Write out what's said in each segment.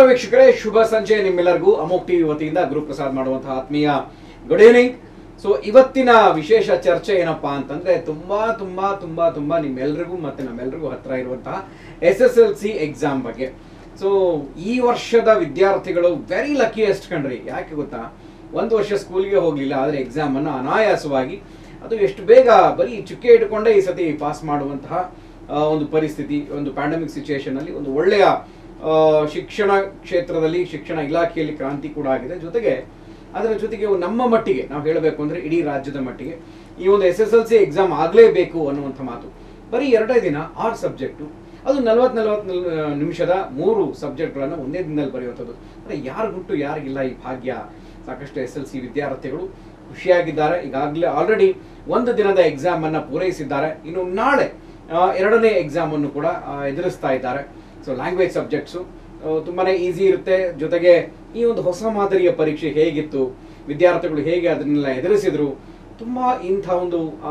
ವೀಕ್ಷಕರೇ ಶುಭ ಸಂಜೆ ನಿಮ್ಮೆಲ್ಲರಿಗೂ ಅಮೋಕ್ ಟಿವಿ ವತಿಯಿಂದ ಗುರುಪ್ರಸಾದ್ ಮಾಡುವಂತಹ ಆತ್ಮೀಯ ಗುಡ್ ಈವ್ನಿಂಗ್ ಸೊ ಇವತ್ತಿನ ವಿಶೇಷ ಚರ್ಚೆ ಏನಪ್ಪಾ ಅಂತಂದ್ರೆ ತುಂಬಾ ತುಂಬಾ ತುಂಬಾ ತುಂಬಾ ನಿಮ್ಮೆಲ್ರಿಗೂ ಮತ್ತೆ ನಮ್ಮೆಲ್ರಿಗೂ ಹತ್ರ ಇರುವಂತಹ S S L C exam ಬಗ್ಗೆ ಸೊ ಈ ವರ್ಷದ ವಿದ್ಯಾರ್ಥಿಗಳು ವೆರಿ ಲಕಿಯೆಸ್ಟ್ ಕಣ್ರಿ ಯಾಕೆ ಗೊತ್ತಾ ಒಂದು ವರ್ಷ ಸ್ಕೂಲ್ಗೆ ಹೋಗ್ಲಿಲ್ಲ ಆದ್ರೆ ಎಕ್ಸಾಮ್ ಅನ್ನು ಅನಾಯಾಸವಾಗಿ ಅದು ಎಷ್ಟು ಬೇಗ ಬರೀ ಚುಕ್ಕೆ ಇಟ್ಕೊಂಡೇ ಈ ಸತಿ ಪಾಸ್ ಮಾಡುವಂತಹ ಆ, ಒಂದು ಪರಿಸ್ಥಿತಿ ಒಂದು ಪ್ಯಾಂಡಮಿಕ್ ಸಿಚುಯೇಷನ್ ಅಲ್ಲಿ ಒಂದು ಒಳ್ಳೆಯ ಆ, ಶಿಕ್ಷಣ ಕ್ಷೇತ್ರದಲ್ಲಿ ಶಿಕ್ಷಣ ಇಲಾಖೆಯಲ್ಲಿ ಕ್ರಾಂತಿ ಕೂಡ ಆಗಿದೆ ಜೊತೆಗೆ ಅದರ ಜೊತೆಗೆ ನಮ್ಮ ಮಟ್ಟಿಗೆ ನಾವು ಹೇಳಬೇಕು ಅಂದ್ರೆ ಇಡೀ ರಾಜ್ಯದ ಮಟ್ಟಿಗೆ ಈ ಒಂದು S S L C exam ಆಗಲೇಬೇಕು ಅನ್ನುವಂಥ ಮಾತು ಬರೀ ಎರಡೇ ದಿನ ಆರು ಸಬ್ಜೆಕ್ಟು ಅದು ನಲ್ವತ್ ನಲ್ವತ್ ನಿಮಿಷದ ಮೂರು ಸಬ್ಜೆಕ್ಟ್ಗಳನ್ನು ಒಂದೇ ದಿನದಲ್ಲಿ ಬರೆಯುವಂಥದ್ದು ಅಂದರೆ ಯಾರಿಗುಂಟು ಯಾರಿಗಿಲ್ಲ ಈ ಭಾಗ್ಯ ಸಾಕಷ್ಟು ಎಸ್ ಎಲ್ ಸಿ ವಿದ್ಯಾರ್ಥಿಗಳು ಖುಷಿಯಾಗಿದ್ದಾರೆ ಈಗಾಗಲೇ ಆಲ್ರೆಡಿ ಒಂದು ದಿನದ ಎಕ್ಸಾಮ್ ಅನ್ನ ಪೂರೈಸಿದ್ದಾರೆ ಇನ್ನು ನಾಳೆ ಆ, ಎರಡನೇ ಎಕ್ಸಾಮ್ ಅನ್ನು ಕೂಡ ಆ, ಎದುರಿಸ್ತಾ ಇದ್ದಾರೆ ಸೊ ಲ್ಯಾಂಗ್ವೇಜ್ ಸಬ್ಜೆಕ್ಟ್ಸು ತುಂಬಾನೇ ಈಸಿ ಇರುತ್ತೆ ಜೊತೆಗೆ ಈ ಒಂದು ಹೊಸ ಮಾದರಿಯ ಪರೀಕ್ಷೆ ಹೇಗಿತ್ತು ವಿದ್ಯಾರ್ಥಿಗಳು ಹೇಗೆ ಅದನ್ನೆಲ್ಲ ಎದುರಿಸಿದ್ರು ತುಂಬಾ ಇಂಥ ಒಂದು ಆ,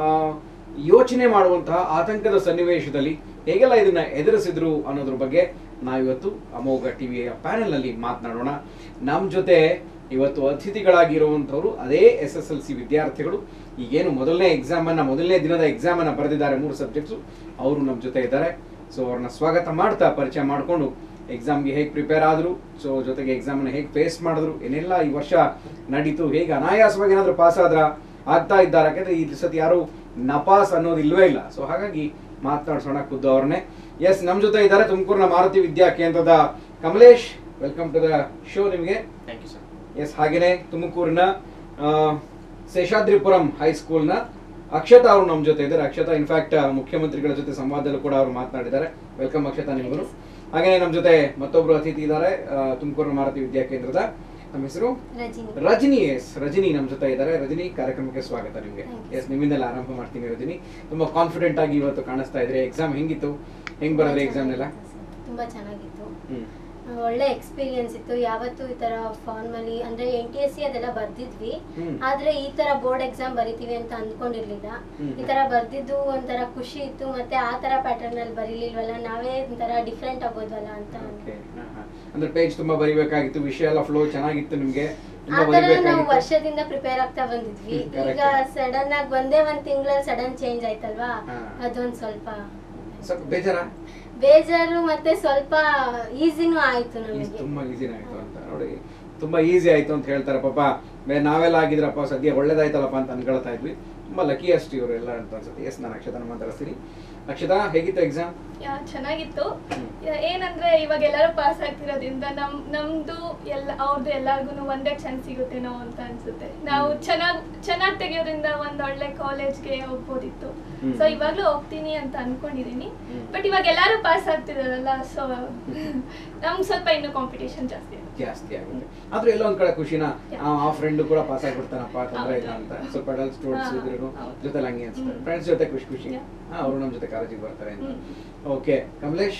ಯೋಚನೆ ಮಾಡುವಂತಹ ಆತಂಕದ ಸನ್ನಿವೇಶದಲ್ಲಿ ಹೇಗೆಲ್ಲ ಇದನ್ನ ಎದುರಿಸಿದ್ರು ಅನ್ನೋದ್ರ ಬಗ್ಗೆ ನಾವಿವತ್ತು ಅಮೋಘ ಟಿವಿಯ ಪ್ಯಾನೆಲ್ ಅಲ್ಲಿ ಮಾತನಾಡೋಣ ನಮ್ಮ ಜೊತೆ ಇವತ್ತು ಅತಿಥಿಗಳಾಗಿರುವಂಥವ್ರು ಅದೇ ಎಸ್ ಎಸ್ ಎಲ್ ಸಿ ವಿದ್ಯಾರ್ಥಿಗಳು ಈಗೇನು ಮೊದಲನೇ ಎಕ್ಸಾಮ್ ಅನ್ನ ಮೊದಲನೇ ದಿನದ ಎಕ್ಸಾಮ್ ಅನ್ನ ಬರೆದಿದ್ದಾರೆ ಮೂರು ಸಬ್ಜೆಕ್ಟ್ಸು ಅವರು ನಮ್ಮ ಜೊತೆ ಇದ್ದಾರೆ ಸೊ ಅವ್ರನ್ನ ಸ್ವಾಗತ ಮಾಡ್ತಾ ಪರಿಚಯ ಮಾಡಿಕೊಂಡು ಎಕ್ಸಾಮ್ಗೆ ಹೇಗೆ ಪ್ರಿಪೇರ್ ಆದ್ರು ಸೊ ಜೊತೆಗೆ ಎಕ್ಸಾಮ್ ಅನ್ನ ಹೇಗೆ ಫೇಸ್ ಮಾಡಿದ್ರು ಏನೆಲ್ಲ ಈ ವರ್ಷ ನಡೀತು ಹೇಗೆ ಅನಾಯಾಸವಾಗಿ ಏನಾದ್ರು ಪಾಸ್ ಆದ್ರ ಆಗ್ತಾ ಇದ್ದಾರೆ ಯಾಕಂದ್ರೆ ಈ ಸತಿ ಯಾರು ನಪಾಸ್ ಅನ್ನೋದು ಇಲ್ವೇ ಇಲ್ಲ ಸೊ ಹಾಗಾಗಿ ಮಾತನಾಡ್ಸೋಣ ಖುದ್ದು ಅವ್ರನ್ನೇ ಎಸ್ ನಮ್ಮ ಜೊತೆ ಇದ್ದಾರೆ ತುಮಕೂರಿನ ಮಾರುತಿ ವಿದ್ಯಾ ಕೇಂದ್ರದ Kamalesh welcome to the show ನಿಮಗೆ ಥ್ಯಾಂಕ್ ಯು ಸರ್ ಎಸ್ ಹಾಗೇನೆ ತುಮಕೂರಿನ ಆ, ಶೇಷಾದ್ರಿಪುರಂ ಹೈಸ್ಕೂಲ್ನ ಅಕ್ಷತಾ ಅವರು ನಮ್ಮ ಜೊತೆ ಇದ್ದಾರೆ ಅಕ್ಷತಾ ಇನ್ಫ್ಯಾಕ್ಟ್ ಮುಖ್ಯಮಂತ್ರಿಗಳ ಜೊತೆ ಸಂವಾದದಲ್ಲೂ ಕೂಡ ಅವರು ಮಾತನಾಡಿದ್ದಾರೆ ವೆಲ್ಕಮ್ ಅಕ್ಷತಾ ನಿಮಗೂ ಹಾಗೇನೆ ನಮ್ಮ ಜೊತೆ ಮತ್ತೊಬ್ರು ಅತಿಥಿ ಇದ್ದಾರೆ ತುಮಕೂರಿನ ಮಾರುತಿ ವಿದ್ಯಾ ಕೇಂದ್ರದ ನಮ್ಮ ಹೆಸರು ರಜಿನಿ ರಜನಿ ಎಸ್ ರಜನಿ ನಮ್ಮ ಜೊತೆ ಇದ್ದಾರೆ ರಜನಿ ಕಾರ್ಯಕ್ರಮಕ್ಕೆ ಸ್ವಾಗತ ನಿಮಗೆ Thank you. ಎಸ್ ನಿಮ್ಮಿಂದೆಲ್ಲ ಆರಂಭ ಮಾಡ್ತೀನಿ ರಜನಿ ತುಂಬಾ ಕಾನ್ಫಿಡೆಂಟ್ ಆಗಿ ಇವತ್ತು ಕಾಣಿಸ್ತಾ ಇದ್ರೆ ಎಕ್ಸಾಮ್ ಹೆಂಗಿತ್ತು ಹೆಂಗ್ ಬರೋದ್ರಿ ಎಕ್ಸಾಮ್ ಎಲ್ಲ ತುಂಬಾ ಚೆನ್ನಾಗಿತ್ತು ಹ್ಮ್ ಒಳ್ಳೆ ಎಕ್ಸ್ಪೀರಿಯನ್ಸ್ ಇತ್ತು ಯಾವತ್ತೂ ಈ ತರ ಫಾರ್ಮಲಿ ಅಂದ್ರೆ ಎನ್ ಟಿ ಎಸ್ ಸಿ ಅದೆಲ್ಲ ಬರ್ದಿದ್ವಿ ಹ್ಮ್. ಆದ್ರೆ ಈ ತರ ಬೋರ್ಡ್ ಎಕ್ಸಾಮ್ ಬರಿತೀವಿ ಅಂತ ಅಂದ್ಕೊಂಡಿರ್ಲಿಲ್ಲ ಹ್ಮ್. ಈ ತರ ಬರ್ದಿದ್ದು ಒಂಥರ ಖುಷಿ ಇತ್ತು ಮತ್ತೆ ಆ ತರ ಪ್ಯಾಟರ್ನ್ ಅಲ್ಲಿ ಬರೀಲಿಲ್ವಲ್ಲ ನಾವೇ ಒಂಥರ ಡಿಫ್ರೆಂಟ್ ಆಗೋದ್ವಲ್ಲ ಅಂತ Okay. ಹಾ, ಹಾ. ಅಂದ್ರೆ ಪೇಜ್ ತುಂಬಾ ಬರಿಬೇಕಾಗಿತ್ತು ವಿಷಯ ಎಲ್ಲ ಫ್ಲೋ ಚೆನ್ನಾಗಿತ್ತು ನಿಮ್ಗೆ ಆ ತುಂಬಾ ತರ ನಾವು ಬರಿಬೇಕಾಗಿತ್ತು ವರ್ಷದಿಂದ ಪ್ರಿಪೇರ್ ಆಗ್ತಾ ಬಂದಿದ್ವಿ ಹ್ಮ್, correct. ಈಗ ಸಡನ್ ಆಗಿ ಒಂದೇ ಒಂದ್ ತಿಂಗಳಲ್ಲಿ ಸಡನ್ ಚೇಂಜ್ ಆಯ್ತಲ್ವಾ ಹಾ. ಅದೊಂದ್ ಸ್ವಲ್ಪ ಸ್ವಲ್ಪ ಬೇಜಾರ ಬೇಜಾರು ಮತ್ತೆ ಸ್ವಲ್ಪ ಈಸಿನೂ ಆಯ್ತು ನಮಗೆ ತುಂಬಾ ಈಸಿನ ಆಯ್ತು ಅಂತ ನೋಡಿ ತುಂಬಾ ಈಸಿ ಆಯ್ತು ಅಂತ ಹೇಳ್ತಾರೆ ಪಾಪ ಬೇ ನಾವೆಲ್ಲ ಆಗಿದ್ರಪ್ಪ ಸದ್ಯ ಒಳ್ಳೇದಾಯ್ತಲ್ಲಪ್ಪ ಅಂತ ಅನ್ಕೊಳ್ತಾ ಇದ್ವಿ ತುಂಬಾ ಲಕ್ಕಿ ಅಷ್ಟು ಇವರೆಲ್ಲ ಅಂತ ಅನ್ಸುತ್ತೆ ಎಸ್ ನಾನು ಅಕ್ಷತಾ ಮಾತಾಡ್ತೀನಿ ಅಕ್ಷತಾ ಹೇಗಿತ್ತು ಎಕ್ಸಾಮ್ ಯಾ, ಚೆನ್ನಾಗಿತ್ತು ಹ್ಮ್. ಯಾ, ಏನಂದ್ರೆ ಇವಾಗ ಎಲ್ಲರೂ ಪಾಸ್ ಆಗ್ತಿರೋದ್ರಿಂದ ನಮ್ ನಮ್ದು ಎಲ್ಲ ಅವ್ರದ್ದು ಎಲ್ಲಾರ್ಗು ಒಂದೇ ಚಾನ್ಸ್ ಸಿಗುತ್ತೇನೋ ಅಂತ ಅನ್ಸುತ್ತೆ ನಾವು ಚೆನ್ನಾಗ್ ಚೆನ್ನಾಗ್ ತೆಗಿಯೋದ್ರಿಂದ ಒಂದ್ ಒಳ್ಳೆ ಕಾಲೇಜ್ಗೆ ಹೋಗ್ಬೋದಿತ್ತು ಹ್ಮ್. ಸೊ ಇವಾಗ್ಲೂ ಹೋಗ್ತೀನಿ ಅಂತ ಅನ್ಕೊಂಡಿದೀನಿ ಹ್ಮ್. ಬಟ್ ಇವಾಗ ಎಲ್ಲರೂ ಪಾಸ್ ಆಗ್ತಿದಾರಲ್ಲ ಸೊ ನಮ್ಗೆ ಸ್ವಲ್ಪ ಇನ್ನು ಕಾಂಪಿಟೇಷನ್ ಜಾಸ್ತಿ ಇದೆ ಜಾಸ್ತಿ ಆಗುತ್ತೆ ಆದ್ರೂ ಎಲ್ಲೋ ಒಂದ್ ಕಡೆ ಖುಷಿನ Yeah. ಆ, ಆ ಫ್ರೆಂಡ್ ಕೂಡ ಪಾಸ್ ಆಗ್ಬಿಡ್ತಾನಪ್ಪ ತೊಂದರೆ ಇಲ್ಲ ಅಂತ ಹೌದು. ಸ್ವಲ್ಪ ಅಡಲ್ಟ್ ಸ್ಟೂಡೆಂಟ್ಸ್ ಹಾ, ಇದ್ರು ಹೌದು. ಜೊತೆ ಹಂಗೆ ಅನ್ಸುತ್ತೆ ಹ್ಮ್. ಫ್ರೆಂಡ್ಸ್ ಜೊತೆ ಖುಷಿ ಖುಷಿ Yeah. ಹಾ ಅವರು ನಮ್ಮ ಜೊತೆ ಕಾಲೇಜಿಗೆ ಬರ್ತಾರೆ ಅಂತ ಹ್ಮ್. ಓಕೆ ಕಮಲೇಶ್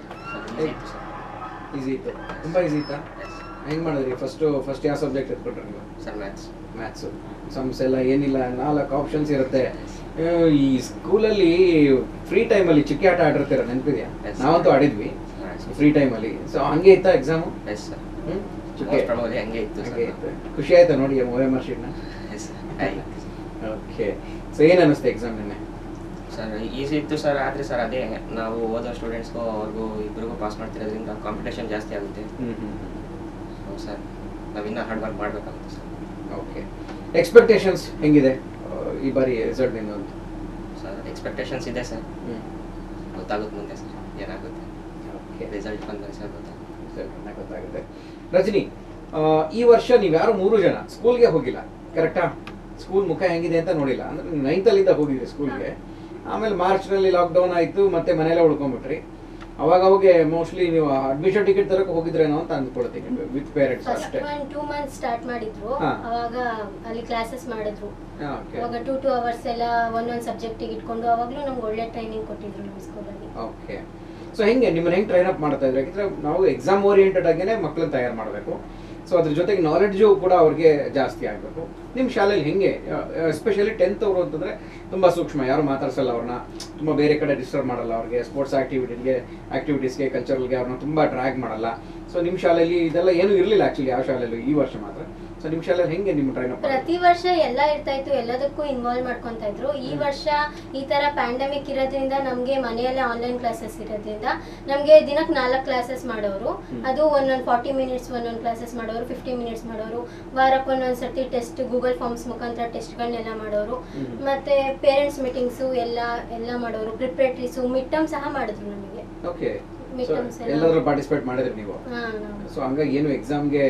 ಈಸಿ ಇತ್ತು ಸರ್ ಈಸಿ ಇತ್ತು ತುಂಬಾ ಈಸಿ ಇತ್ತಾ ಹೆಂಗ್ ಮಾಡಿದ್ರಿ ಫಸ್ಟ್ ಫಸ್ಟ್ ಯಾವ ಸಬ್ಜೆಕ್ಟ್ ಎತ್ಕೊಟ್ರಿ ನೀವು ಸರ್ ಮ್ಯಾಥ್ಸ್ ಮ್ಯಾಥ್ಸ್ ಸಮ್ಸ್ ಎಲ್ಲ ಏನಿಲ್ಲ ನಾಲ್ಕು ಆಪ್ಷನ್ಸ್ ಇರುತ್ತೆ ಆ, ಈ ಸ್ಕೂಲಲ್ಲಿ ಫ್ರೀ ಟೈಮಲ್ಲಿ ಚಿಕ್ಕಿ ಆಟ ಆಡಿರ್ತೀರ ನೆನಪಿದ್ಯಾ Yes. ನಾವಂತೂ ಆಡಿದ್ವಿ Yes. ಫ್ರೀ ಟೈಮಲ್ಲಿ ಸೊ ಹಂಗೆ ಇತ್ತಾ ಎಕ್ಸಾಮು ಎಸ್ ಸರ್ ಹ್ಮ್ ಚುಕ್ಕೆ ಮೋಸ್ಟ್ ಪ್ರಾಬಲಿ ಹಂಗೆ ಇತ್ತು ಹಾಗೆ ಸರ್ ಇತ್ತು ಖುಷಿ ಆಯ್ತಾ ನೋಡಿ ಓ ಎಮ್ ಆರ್ ಶೀಟ್ನ ಎಸ್ ಓಕೆ ಸೊ ಏನು ಅನ್ನಿಸ್ತು ಎಕ್ಸಾಮ್ ನಿನ್ನೆ ಸರ್ ಈಸಿ ಇತ್ತು ಸರ್ ಆದರೆ ಸರ್ ಅದೇ ನಾವು ಓದೋ ಸ್ಟೂಡೆಂಟ್ಸ್ಗೂ ಅವ್ರಿಗೂ ಇಬ್ಬರಿಗೂ ಪಾಸ್ ಮಾಡ್ತಿರೋದ್ರಿಂದ ಕಾಂಪಿಟೇಷನ್ ಜಾಸ್ತಿ ಆಗುತ್ತೆ ಹ್ಮ್ ಹ್ಮ್ ಸೊ ಸರ್ ನಾವಿನ್ನೂ ಹಾರ್ಡ್ ವರ್ಕ್ ಮಾಡಬೇಕಾಗುತ್ತೆ ಸರ್ ಓಕೆ ಎಕ್ಸ್ಪೆಕ್ಟೇಷನ್ಸ್ ಹೆಂಗಿದೆ ಆ, ಈ ಬಾರಿ ರಿಸಲ್ಟ್ ನಿಂದು ಅಂತ ಸರ್ ಎಕ್ಸ್ಪೆಕ್ಟೇಷನ್ಸ್ ಇದೆ ಸರ್ ಹ್ಮ್ ಗೊತ್ತಾಗುತ್ತೆ ಮುಂದೆ ಸರ್ ಏನಾಗುತ್ತೆ ಓಕೆ ರಿಸಲ್ಟ್ ಬಂದರೆ ಸರ್ ಗೊತ್ತಾಗುತ್ತೆ ಸರಿ, ಗೊತ್ತಾಗುತ್ತೆ ರಜನಿ ಆ, ಈ ವರ್ಷ ನೀವು ಯಾರು ಮೂರು ಜನ ಸ್ಕೂಲ್ಗೆ ಹೋಗಿಲ್ಲ ಕರೆಕ್ಟಾ ಸ್ಕೂಲ್ ಮುಖ ಹೆಂಗಿದೆ ಅಂತ ನೋಡಿಲ್ಲ ಅಂದ್ರೆ ನೈನ್ತ್ ಅಲ್ಲಿಂದ ಹೋಗಿದ್ರಿ ಸ್ಕೂಲ್ಗೆ ಆಮೇಲೆ ಮಾರ್ಚ್ ನಲ್ಲಿ ಲಾಕ್ಡೌನ್ ಆಯ್ತು ಮತ್ತೆ ಮನೆಯಲ್ಲೇ ಉಳ್ಕೊಂಡ್ಬಿಟ್ರಿ ಅವಾಗ ಅವಾಗ ಮೋಸ್ಟ್ಲಿ ನೀವು ಅಡ್ಮಿಷನ್ ಟಿಕೆಟ್ ತರಕ್ಕೆ ಹೋಗಿದ್ರೇನೋ ಅಂತ ಅಂದ್ಕೊಳ್ತೀನಿ ವಿತ್ ಪೇರೆಂಟ್ಸ್ ಫಸ್ಟ್ ಅಷ್ಟೇ ಒನ್ ಟೂ ಮಂತ್ಸ್ ಸ್ಟಾರ್ಟ್ ಮಾಡಿದ್ರು ಹಾ. ಅವಾಗ ಅಲ್ಲಿ ಕ್ಲಾಸಸ್ ಮಾಡಿದ್ರು ಹಾ, okay. ಅವಾಗ ಟೂ ಟೂ ಅವರ್ಸ್ ಎಲ್ಲ ಒಂದೊಂದು ಸಬ್ಜೆಕ್ಟಿಗೆ ಇಟ್ಕೊಂಡು ಅವಾಗ್ಲೂ ನಮ್ಗೆ ಒಳ್ಳೆ ಟ್ರೈನಿಂಗ್ ಕೊಟ್ಟಿದ್ರು ನಮ್ಮ ಸ್ಕೂಲಲ್ಲಿ ಓಕೆ ಸೊ ಹೆಂಗೆ ನಿಮ್ಮನ್ನ ಹೆಂಗೆ ಟ್ರೈನ್ ಅಪ್ ಮಾಡ್ತಾ ಇದ್ರೆ ಯಾಕಂದ್ರೆ ನಾವು ಎಕ್ಸಾಮ್ ಓರಿಯೆಂಟೆಡ್ ಆಗೇನೆ ಮಕ್ಕಳನ್ನ ತಯಾರು ಮಾಡಬೇಕು ಸೊ ಅದ್ರ ಜೊತೆಗೆ ನಾಲೆಡ್ಜು ಕೂಡ ಅವ್ರಿಗೆ ಜಾಸ್ತಿ ಆಗಬೇಕು ನಿಮ್ಮ ಶಾಲೆಯಲ್ಲಿ ಹೆಂಗೆ ಎಸ್ಪೆಷಲಿ ಟೆಂತ್ ಅವರು ಅಂತಂದ್ರೆ ತುಂಬಾ ಸೂಕ್ಷ್ಮ ಯಾರು ಮಾತಾಡ್ಸಲ್ಲ ಅವ್ರನ್ನ ತುಂಬ ಬೇರೆ ಕಡೆ ಡಿಸ್ಟರ್ಬ್ ಮಾಡಲ್ಲ ಅವ್ರಿಗೆ ಸ್ಪೋರ್ಟ್ಸ್ ಆಕ್ಟಿವಿಟಿಗೆ ಆಕ್ಟಿವಿಟೀಸ್ಗೆ ಕಲ್ಚರಲ್ಗೆ ಅವ್ರನ್ನ ತುಂಬ ಡ್ರ್ಯಾಗ್ ಮಾಡಲ್ಲ ಸೊ ನಿಮ್ಮ ಶಾಲೆಯಲ್ಲಿ ಇದೆಲ್ಲ ಏನೂ ಇರಲಿಲ್ಲ ಆ್ಯಕ್ಚುಲಿ ಯಾವ ಶಾಲೆಯಲ್ಲಿ ಈ ವರ್ಷ ಮಾತ್ರ ಸೊ ನಿಮ್ಮ ಶಾಲೆಯಲ್ಲಿ ಹೆಂಗೆ ನಿಮ್ಮ ಟ್ರೈನ್ ಅಪ್ ಪ್ರತಿ ವರ್ಷ ಎಲ್ಲ ಇರ್ತಾ ಇತ್ತು ಎಲ್ಲದಕ್ಕೂ ಇನ್ವಾಲ್ವ್ ಮಾಡ್ಕೊಂತ ಇದ್ರು ಈ ವರ್ಷ ಈ ತರ ಪ್ಯಾಂಡಮಿಕ್ ಇರೋದ್ರಿಂದ ನಮ್ಗೆ ಮನೆಯಲ್ಲೇ ಆನ್ಲೈನ್ ಕ್ಲಾಸಸ್ ಇರೋದ್ರಿಂದ ನಮ್ಗೆ ದಿನಕ್ಕೆ ನಾಲ್ಕು ಕ್ಲಾಸಸ್ ಮಾಡೋರು ಹ್ಮ್. ಅದು ಒಂದೊಂದು ಫಾರ್ಟಿ ಮಿನಿಟ್ಸ್ ಒಂದೊಂದು ಕ್ಲಾಸಸ್ ಮಾಡೋರು ಫಿಫ್ಟಿ ಮಿನಿಟ್ಸ್ ಮಾಡೋರು ವಾರಕ್ಕೆ ಒಂದೊಂದು ಸರ್ತಿ ಟೆಸ್ಟ್ ಗೂಗಲ್ ಫಾರ್ಮ್ಸ್ ಮುಖಾಂತರ ಟೆಸ್ಟ್ಗಳನ್ನೆಲ್ಲ ಮಾಡೋರು ಹ್ಮ್. ಮತ್ತೆ ಪೇರೆಂಟ್ಸ್ ಮೀಟಿಂಗ್ಸು ಎಲ್ಲ ಎಲ್ಲ ಮಾಡೋರು ಪ್ರಿಪ್ರೇಟ್ರೀಸು ಮಿಡ್ ಟರ್ಮ್ ಸಹ ಮಾಡಿದ್ರು ನಮಗೆ ಓಕೆ Midterms ಎಲ್ಲ. ಎಲ್ಲಾದ್ರೂ ಪಾರ್ಟಿಸಿಪೇಟ್ ಮಾಡಿದ್ರಿ ನೀವು ಹಾ ನಾವು ಸೊ ಹಂಗಾಗಿ ಏನು ಎಕ್ಸಾಮ್ಗೆ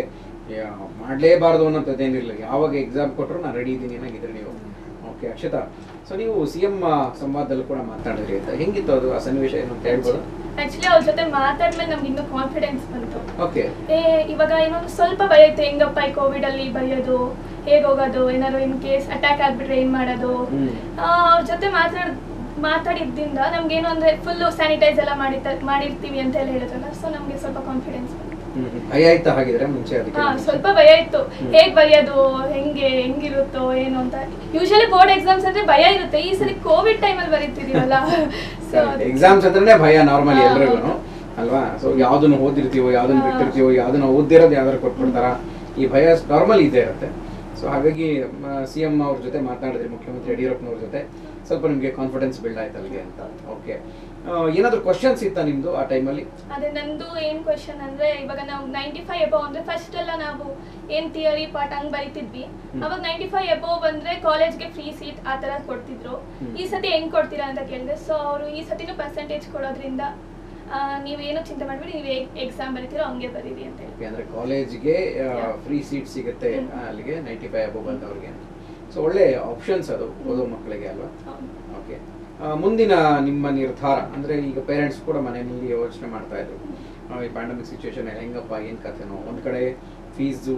ಮಾಡಲೇಬಾರ್ದು ಅನ್ನೋಂಥದ್ದು ಏನಿಲ್ಲ ಯಾವಾಗ ಎಕ್ಸಾಮ್ ಕೊಟ್ಟರು ನಾನು ರೆಡಿ ಇದ್ದೀನಿ ಏನಾಗಿದ್ರಿ ನೀವು ಓಕೆ ಅಕ್ಷತಾ ಸೊ ನೀವು ಸಿ ಎಂ ಸಂವಾದದಲ್ಲೂ ಕೂಡ ಮಾತನಾಡಿದ್ರಿ ಅಂತ ಹೆಂಗಿತ್ತು ಅದು ಆ ಸನ್ನಿವೇಶ ಏನು ಅಂತ ಹೇಳ್ಬೋದು ಆಕ್ಚುಲಿ ಅವ್ರ ಜೊತೆ ಮಾತಾದ್ಮೇಲೆ ನಮ್ಗೆ ಇನ್ನೂ ಕಾನ್ಫಿಡೆನ್ಸ್ ಬಂತು ಓಕೆ ಏ ಇವಾಗ ಏನೊಂದು ಸ್ವಲ್ಪ ಭಯ ಇತ್ತು ಹೆಂಗಪ್ಪ ಈ ಕೋವಿಡ್ ಅಲ್ಲಿ ಬರೆಯೋದು ಹೇಗೆ ಹೋಗೋದು ಏನಾದ್ರು ಇನ್ ಕೇಸ್ ಅಟ್ಯಾಕ್ ಆಗ್ಬಿಟ್ರೆ ಏನ್ ಮಾಡೋದು ಹ್ಮ್. ಆ, ಅವ್ರ ಜೊತೆ ಮಾತಾಡ್ ಮಾತಾಡಿದ್ದಿಂದ ನಮ್ಗೆ ಏನು ಅಂದ್ರೆ ಫುಲ್ ಸ್ಯಾನಿಟೈಸ್ ಎಲ್ಲ ಮಾಡಿರ್ತ ಮಾಡಿರ್ತೀವಿ ಅಂತ ಎಲ್ಲ ಹೇಳಿದ್ರಲ್ಲ ಸೊ ನಮ್ಗೆ ಸ್ವಲ್ಪ ಕಾನ್ಫಿಡೆನ್ಸ್ ಬಂತು ಭಯ ಆಯ್ತಾ ಹಾಗಿದ್ರೆ ಮುಂಚೆ ಅದಕ್ಕೆ ಹಾ ಸ್ವಲ್ಪ ಭಯ ಇತ್ತು ಹೇಗ್ ಬರೆಯೋದು ಹೆಂಗೆ ಹೆಂಗಿರುತ್ತೋ ಏನು ಅಂತ ಯೂಶಲಿ ಬೋರ್ಡ್ ಎಕ್ಸಾಮ್ಸ್ ಅಂದ್ರೆ ಭಯ ಇರುತ್ತೆ ಈ ಸರಿ ಕೋವಿಡ್ ಟೈಮಲ್ಲಿ ಬರೀತಿದೀವಲ್ಲ ಸೊ ಎಕ್ಸಾಮ್ಸ್ ಅಂದ್ರೆ ಭಯ ನಾರ್ಮಲಿ ಹಾ, ಎಲ್ರಿಗೂ ಹೌದು. ಅಲ್ವಾ ಸೊ ಯಾವ್ದನ್ನ ಓದಿರ್ತೀವೋ ಯಾವ್ದನ್ನ ಹಾ. ಬಿಟ್ಟಿರ್ತೀವೋ ಯಾವ್ದನ್ನ ಓದಿರೋದು ಯಾವ್ದಾರು ಕೊಟ್ಬಿಡ್ತಾರ ಈ ಭಯ ನಾರ್ಮಲ್ ಇದ್ದೇ ಇರುತ್ತೆ ಸೊ ಹಾಗಾಗಿ ಸಿ ಎಂ ಅವ್ರ ಜೊತೆ ಮಾತನಾಡಿದ್ರಿ ಮುಖ್ಯಮಂತ್ರಿ ಯಡಿಯೂರಪ್ಪನವ್ರ ಜೊತೆ ಸ್ವಲ್ಪ ನಿಮಗೆ ಕಾನ್ಫಿಡೆನ್ಸ್ ಬಿಲ್ಡ್ ಆಯ್ತು ಅಲ್ಲಿಗೆ ಅಂತ ಓಕೆ ಏನಾದ್ರು ಕ್ವಶನ್ಸ್ ಇತ್ತಾ ನಿಮ್ದು ಆ ಟೈಮಲ್ಲಿ ಅದೇ ನಂದು ಏನ್ ಕ್ವಶನ್ ಅಂದ್ರೆ ಇವಾಗ ನಾವು ನೈಂಟಿ ಫೈವ್ ಎಬೋ ಅಂದ್ರೆ ಫಸ್ಟ್ ಎಲ್ಲ ನಾವು ಏನ್ ಥಿಯರಿ ಪಾರ್ಟ್ ಹಂಗ್ ಬರಿತಿದ್ವಿ ಹ್ಮ್. ಅವಾಗ ನೈಂಟಿ ಫೈವ್ ಎಬೋ ಬಂದ್ರೆ ಕಾಲೇಜ್ಗೆ ಫ್ರೀ ಸೀಟ್ ಆ ತರ ಕೊಡ್ತಿದ್ರು ಹ್ಮ್. ಈ ಸತಿ ಹೆಂಗ್ ಕೊಡ್ತೀರಾ ಅಂತ ಕೇಳಿದೆ ಸೊ ಅವರು ಈ ಸತಿನೂ ಪರ್ಸೆಂಟೇಜ್ ಕೊಡೋದ್ರಿಂದ ಆ, ನೀವೇನು ಚಿಂತೆ ಮಾಡ್ಬಿಡಿ ನೀವು ಎಕ್ಸಾಮ್ ಬರೀತೀರೋ ಹಂಗೆ ಬರೀರಿ ಅಂತ ಹೇಳಿ ಓಕೆ ಅಂದ್ರೆ ಕಾಲೇಜ್ಗೆ Yeah. ಫ್ರೀ ಸೀಟ್ ಸಿಗುತ್ತೆ ಹ್ಮ್. ಆ, ಅಲ್ಲಿಗೆ ನೈಂಟಿ ಫೈವ್ ಅಬೋ ಬಂದವ್ರಿಗೆ ಸೊ ಒಳ್ಳೆ ಆಪ್ಷನ್ಸ್ ಅದು ಓದೋ ಮಕ್ಕಳಿಗೆ ಅಲ್ವಾ ಹೌದು. ಓಕೆ ಮುಂದಿನ ನಿಮ್ಮ ನಿರ್ಧಾರ ಅಂದ್ರೆ ಈಗ ಪೇರೆಂಟ್ಸ್ ಕೂಡ ಮನೆಯಲ್ಲಿ ಯೋಚನೆ ಮಾಡ್ತಾ ಇದ್ರು ಆ, ಈ ಪ್ಯಾಂಡಮಿಕ್ ಸಿಚುವೇಶನ್ ಹೆಂಗಪ್ಪ ಏನ್ ಕಥೆನೋ ಒಂದ್ ಕಡೆ ಫೀಸು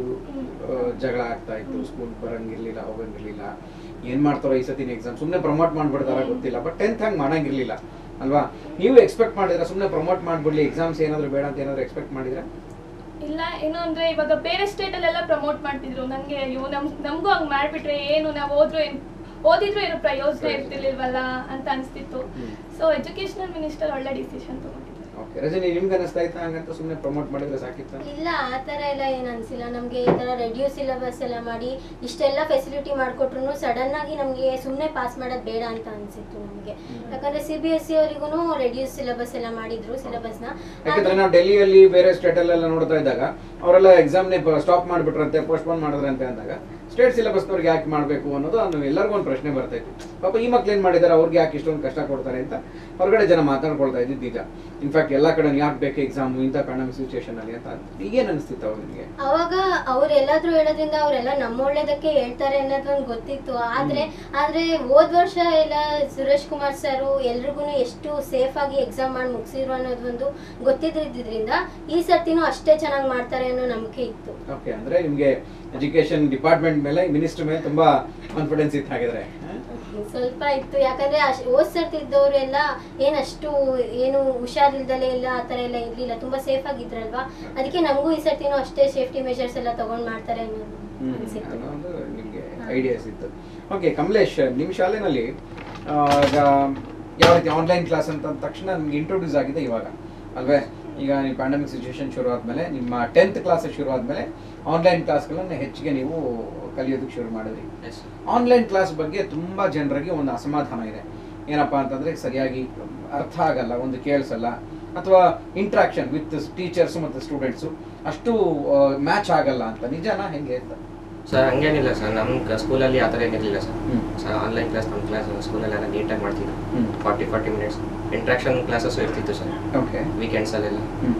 ಜಗಳ ಆಗ್ತಾ ಇತ್ತು ಸ್ಕೂಲ್ ಬರಂಗಿರ್ಲಿಲ್ಲ ಹೋಗಂಗಿರ್ಲಿಲ್ಲ ಏನ್ ಮಾಡ್ತಾರೋ ಈ ಸತಿನ ಎಕ್ಸಾಮ್ ಸುಮ್ನೆ ಪ್ರಮೋಟ್ ಮಾಡ್ಬಿಡ್ತಾರ ಗೊತ್ತಿಲ್ಲ ಬಟ್ ಟೆಂತ್ ಹಂಗ್ ಮಾಡಂಗಿರ್ಲಿಲ್ಲ ಅಲ್ವಾ ನೀವು ಎಕ್ಸ್ಪೆಕ್ಟ್ ಮಾಡಿದ್ರ ಸುಮ್ನೆ ಪ್ರಮೋಟ್ ಮಾಡ್ಬಿಡ್ಲಿ ಎಕ್ಸಾಮ್ಸ್ ಏನಾದ್ರು ಬೇಡ ಅಂತ ಏನಾದ್ರು ಎಕ್ಸ್ಪೆಕ್ಟ್ ಮಾಡಿದ್ರ ಇಲ್ಲ ಏನು ಅಂದ್ರೆ ಇವಾಗ ಬೇರೆ ಸ್ಟೇಟ್ ಅಲ್ಲೆಲ್ಲ ಪ್ರಮೋಟ್ ಮಾಡ್ತಿದ್ರು ನಂಗೆ ಅಯ್ಯೋ ನಮ್ ನಮಗೂ ಹಂಗ್ ಮಾಡ್ಬಿಟ್ರೆ ಏನು ನಾವು ಓದ್ರು ಏನ್ ಓದಿದ್ರು ಏನು ಪ್ರಯೋಜನ ಇರ್ತಿರ್ಲಿಲ್ವಲ್ಲ ಅಂತ ಅನ್ಸ್ತಿತ್ತು ಹ್ಮ್. ಸೊ ಎಜುಕೇಶನಲ್ ಮಿನಿಸ್ಟರ್ ಒಳ್ಳೆ ಡಿಸಿಷನ್ ತಗೊಂಡಿದ್ದಾರೆ ಓಕೆ ರಜನಿ ನಿಮ್ಗೆ ಅನಿಸ್ತಾ ಇತ್ತಾ ಹಂಗಂತ ಸುಮ್ನೆ ಪ್ರಮೋಟ್ ಮಾಡಿದ್ರೆ ಸಾಕಿತ್ತ ಇಲ್ಲ ಆ ಥರ ಎಲ್ಲ ಏನು ಅನಿಸಿಲ್ಲ ನಮಗೆ ಈ ಥರ ರೆಡ್ಯೂಸ್ ಸಿಲೆಬಸ್ ಎಲ್ಲ ಮಾಡಿ ಇಷ್ಟೆಲ್ಲ ಫೆಸಿಲಿಟಿ ಮಾಡಿಕೊಟ್ರು ಸಡನ್ ಆಗಿ ನಮಗೆ ಸುಮ್ಮನೆ ಪಾಸ್ ಮಾಡೋದು ಬೇಡ ಅಂತ ಅನಿಸಿತ್ತು ನಮಗೆ ಹ್ಮ್. ಯಾಕಂದ್ರೆ ಸಿ ಬಿ ಎಸ್ ಸಿ ಅವರಿಗೂ ರೆಡ್ಯೂಸ್ ಸಿಲೆಬಸ್ ಎಲ್ಲ ಮಾಡಿದ್ರು ಸಿಲೆಬಸ್ನ ಯಾಕಂದ್ರೆ ನಾವು ಡೆಲ್ಲಿಯಲ್ಲಿ ಬೇರೆ ಸ್ಟೇಟ್ ಅಲ್ಲೆಲ್ಲ ನೋಡ್ತಾ ಇದ್ದಾಗ ಅವರೆಲ್ಲ ಎಕ್ಸಾಮ್ನೇ ಸ್ಟಾಪ್ ಮಾಡ್ಬಿಟ್ರಂತೆ ಪೋಸ್ಟ್ಪೋನ್ ಮಾಡಿದ್ರಂತೆ ಅಂದಾಗ ಸ್ಟೇಟ್ ಸಿಲೆಬಸ್ನವ್ರಿಗೆ ಯಾಕೆ ಮಾಡಬೇಕು ಅನ್ನೋದು ಅದು ಎಲ್ಲರಿಗೂ ಒಂದು ಪ್ರಶ್ನೆ ಬರ್ತಾ ಇತ್ತು ಪಾಪ ಈ ಮಕ್ಳು ಏನ್ ಮಾಡಿದಾರೆ ಅವ್ರಿಗೆ ಯಾಕೆ ಇಷ್ಟೊಂದು ಕಷ್ಟ ಕೊಡ್ತಾರೆ ಅಂತ ಹೊರಗಡೆ ಜನ ಮಾತಾಡ್ಕೊಳ್ತಾ ಇದ್ದಿದ್ದು ನಿಜ ಇನ್ಫ್ಯಾಕ್ಟ್ ಎಲ್ಲ ಕಡೆ ಯಾಕೆ ಬೇಕು ಎಕ್ಸಾಮ್ ಇಂಥ ಪ್ಯಾಂಡಮಿಕ್ ಸಿಚುವೇಶನ್ ಅಲ್ಲಿ ಅಂತ ಈಗೇನ್ ಅನಿಸ್ತಿತ್ತು ಅವ್ರು ನಿಮಗೆ ಅವಾಗ ಅವ್ರು ಎಲ್ಲಾದ್ರೂ ಹೇಳೋದ್ರಿಂದ ಅವರೆಲ್ಲ ನಮ್ಮ ಒಳ್ಳೇದಕ್ಕೆ ಹೇಳ್ತಾರೆ ಅನ್ನೋದೊಂದು ಗೊತ್ತಿತ್ತು ಆದ್ರೆ ಆದ್ರೆ ಹೋದ್ ವರ್ಷ ಎಲ್ಲ ಸುರೇಶ್ ಕುಮಾರ್ ಸರ್ ಎಲ್ರಿಗೂ ಎಷ್ಟು ಸೇಫ್ ಆಗಿ ಎಕ್ಸಾಮ್ ಮಾಡಿ ಮುಗಿಸಿದ್ರು ಅನ್ನೋದೊಂದು ಗೊತ್ತಿದ್ದಿದ್ರಿಂದ ಈ ಸರ್ತಿನೂ ಅಷ್ಟೇ ಚೆನ್ನಾಗಿ ಮಾಡ್ತಾರೆ ಅನ್ನೋ ನಂಬಿಕೆ ಇತ್ತು ಓಕೆ ಅಂದ್ರೆ ನಿಮ್ಗೆ ಎಜುಕೇಶನ್ ಡಿಪಾರ್ಟ್ಮೆಂಟ್ ಮೇಲೆ ಮಿನಿಸ್ಟರ್ ಮೇಲೆ ತುಂಬಾ ಕಾನ್ಫಿಡೆನ್ಸ್ ಇತ್ತು ಹಾಗಿದ್ರೆ ಹ? ಸ್ವಲ್ಪ ಇತ್ತು ಯಾಕಂದ್ರೆ ಅಶ್ ಹೋದ್ ಸರ್ತಿ ಇದ್ದವರೆಲ್ಲ ಏನಷ್ಟು ಏನು ಹುಷಾರಿಲ್ದಲೇ ಇಲ್ಲ ಆ ಥರ ಎಲ್ಲ ಇರ್ಲಿಲ್ಲ ತುಂಬಾ ಸೇಫ್ ಆಗಿದ್ರಲ್ವಾ ಅದಕ್ಕೆ ನಮಗೂ ಈ ಸರ್ತಿನೂ ಅಷ್ಟೇ ಸೇಫ್ಟಿ ಮೆಷರ್ಸ್ ಎಲ್ಲ ತಗೊಂಡ್ ಮಾಡ್ತಾರೆ ಅನ್ನೋದು ಹ್ಮ್. ಅನ್ಸಿತ್ತು ಅನ್ನೋದು ನಿಮ್ಗೆ ಹಾ. ಐಡಿಯಾಸ್ ಇತ್ತು ಓಕೆ ಕಮಲೇಶ್ ನಿಮ್ಮ ಶಾಲೆನಲ್ಲಿ ಆ, ಈಗ ಯಾವ ರೀತಿ ಆನ್ಲೈನ್ ಕ್ಲಾಸ್ ಅಂತ ಅಂದ ತಕ್ಷಣ ನಿಮ್ಗೆ ಇಂಟ್ರೊಡ್ಯೂಸ್ ಆಗಿದೆ ಇವಾಗ ಅಲ್ವೇ ಈಗ ನೀವು ಪ್ಯಾಂಡಮಿಕ್ ಸಿಚುವೇಶನ್ ಶುರು ಆದ್ಮೇಲೆ ನಿಮ್ಮ ಟೆಂತ್ ಕ್ಲಾಸ್ ಶುರು ಆದ್ಮೇಲೆ ಆನ್ಲೈನ್ ಕ್ಲಾಸ್ಗಳನ್ನ ಹೆಚ್ಚಿಗೆ ನೀವು ಕಲಿಯೋದಕ್ಕೆ ಶುರು ಮಾಡಿದ್ರಿ Yes. ಆನ್ಲೈನ್ ಕ್ಲಾಸ್ ಬಗ್ಗೆ ತುಂಬಾ ಜನರಿಗೆ ಒಂದು ಅಸಮಾಧಾನ ಇದೆ ಏನಪ್ಪಾ ಅಂತಂದ್ರೆ ಸರಿಯಾಗಿ ಅರ್ಥ ಆಗಲ್ಲ ಒಂದು ಕೇಳಿಸಲ್ಲ ಅಥವಾ ಇಂಟ್ರಾಕ್ಷನ್ ವಿತ್ ಟೀಚರ್ಸ್ ಮತ್ತು ಸ್ಟೂಡೆಂಟ್ಸು ಅಷ್ಟು ಮ್ಯಾಚ್ ಆಗಲ್ಲ ಅಂತ ನಿಜನಾ ಹೆಂಗೆ ಅಂತ ಸರ್ ಹಂಗೇನಿಲ್ಲ ಸರ್ ನಮ್ಮ ಸ್ಕೂಲಲ್ಲಿ ಆ ಥರ ಏನಿರಲಿಲ್ಲ ಸರ್ ಹ್ಮ್. ಸರ್ ಆನ್ಲೈನ್ ಕ್ಲಾಸ್ ನಮ್ಮ ಕ್ಲಾಸ್ ಸ್ಕೂಲಲ್ಲೆಲ್ಲ ನೀಟಾಗಿ ಮಾಡ್ತಿದ್ರು ಹ್ಮ್. Forty forty minutes interaction classes ಇರ್ತಿತ್ತು ಸರ್ ಓಕೆ ವೀಕೆಂಡ್ಸಲ್ಲೆಲ್ಲ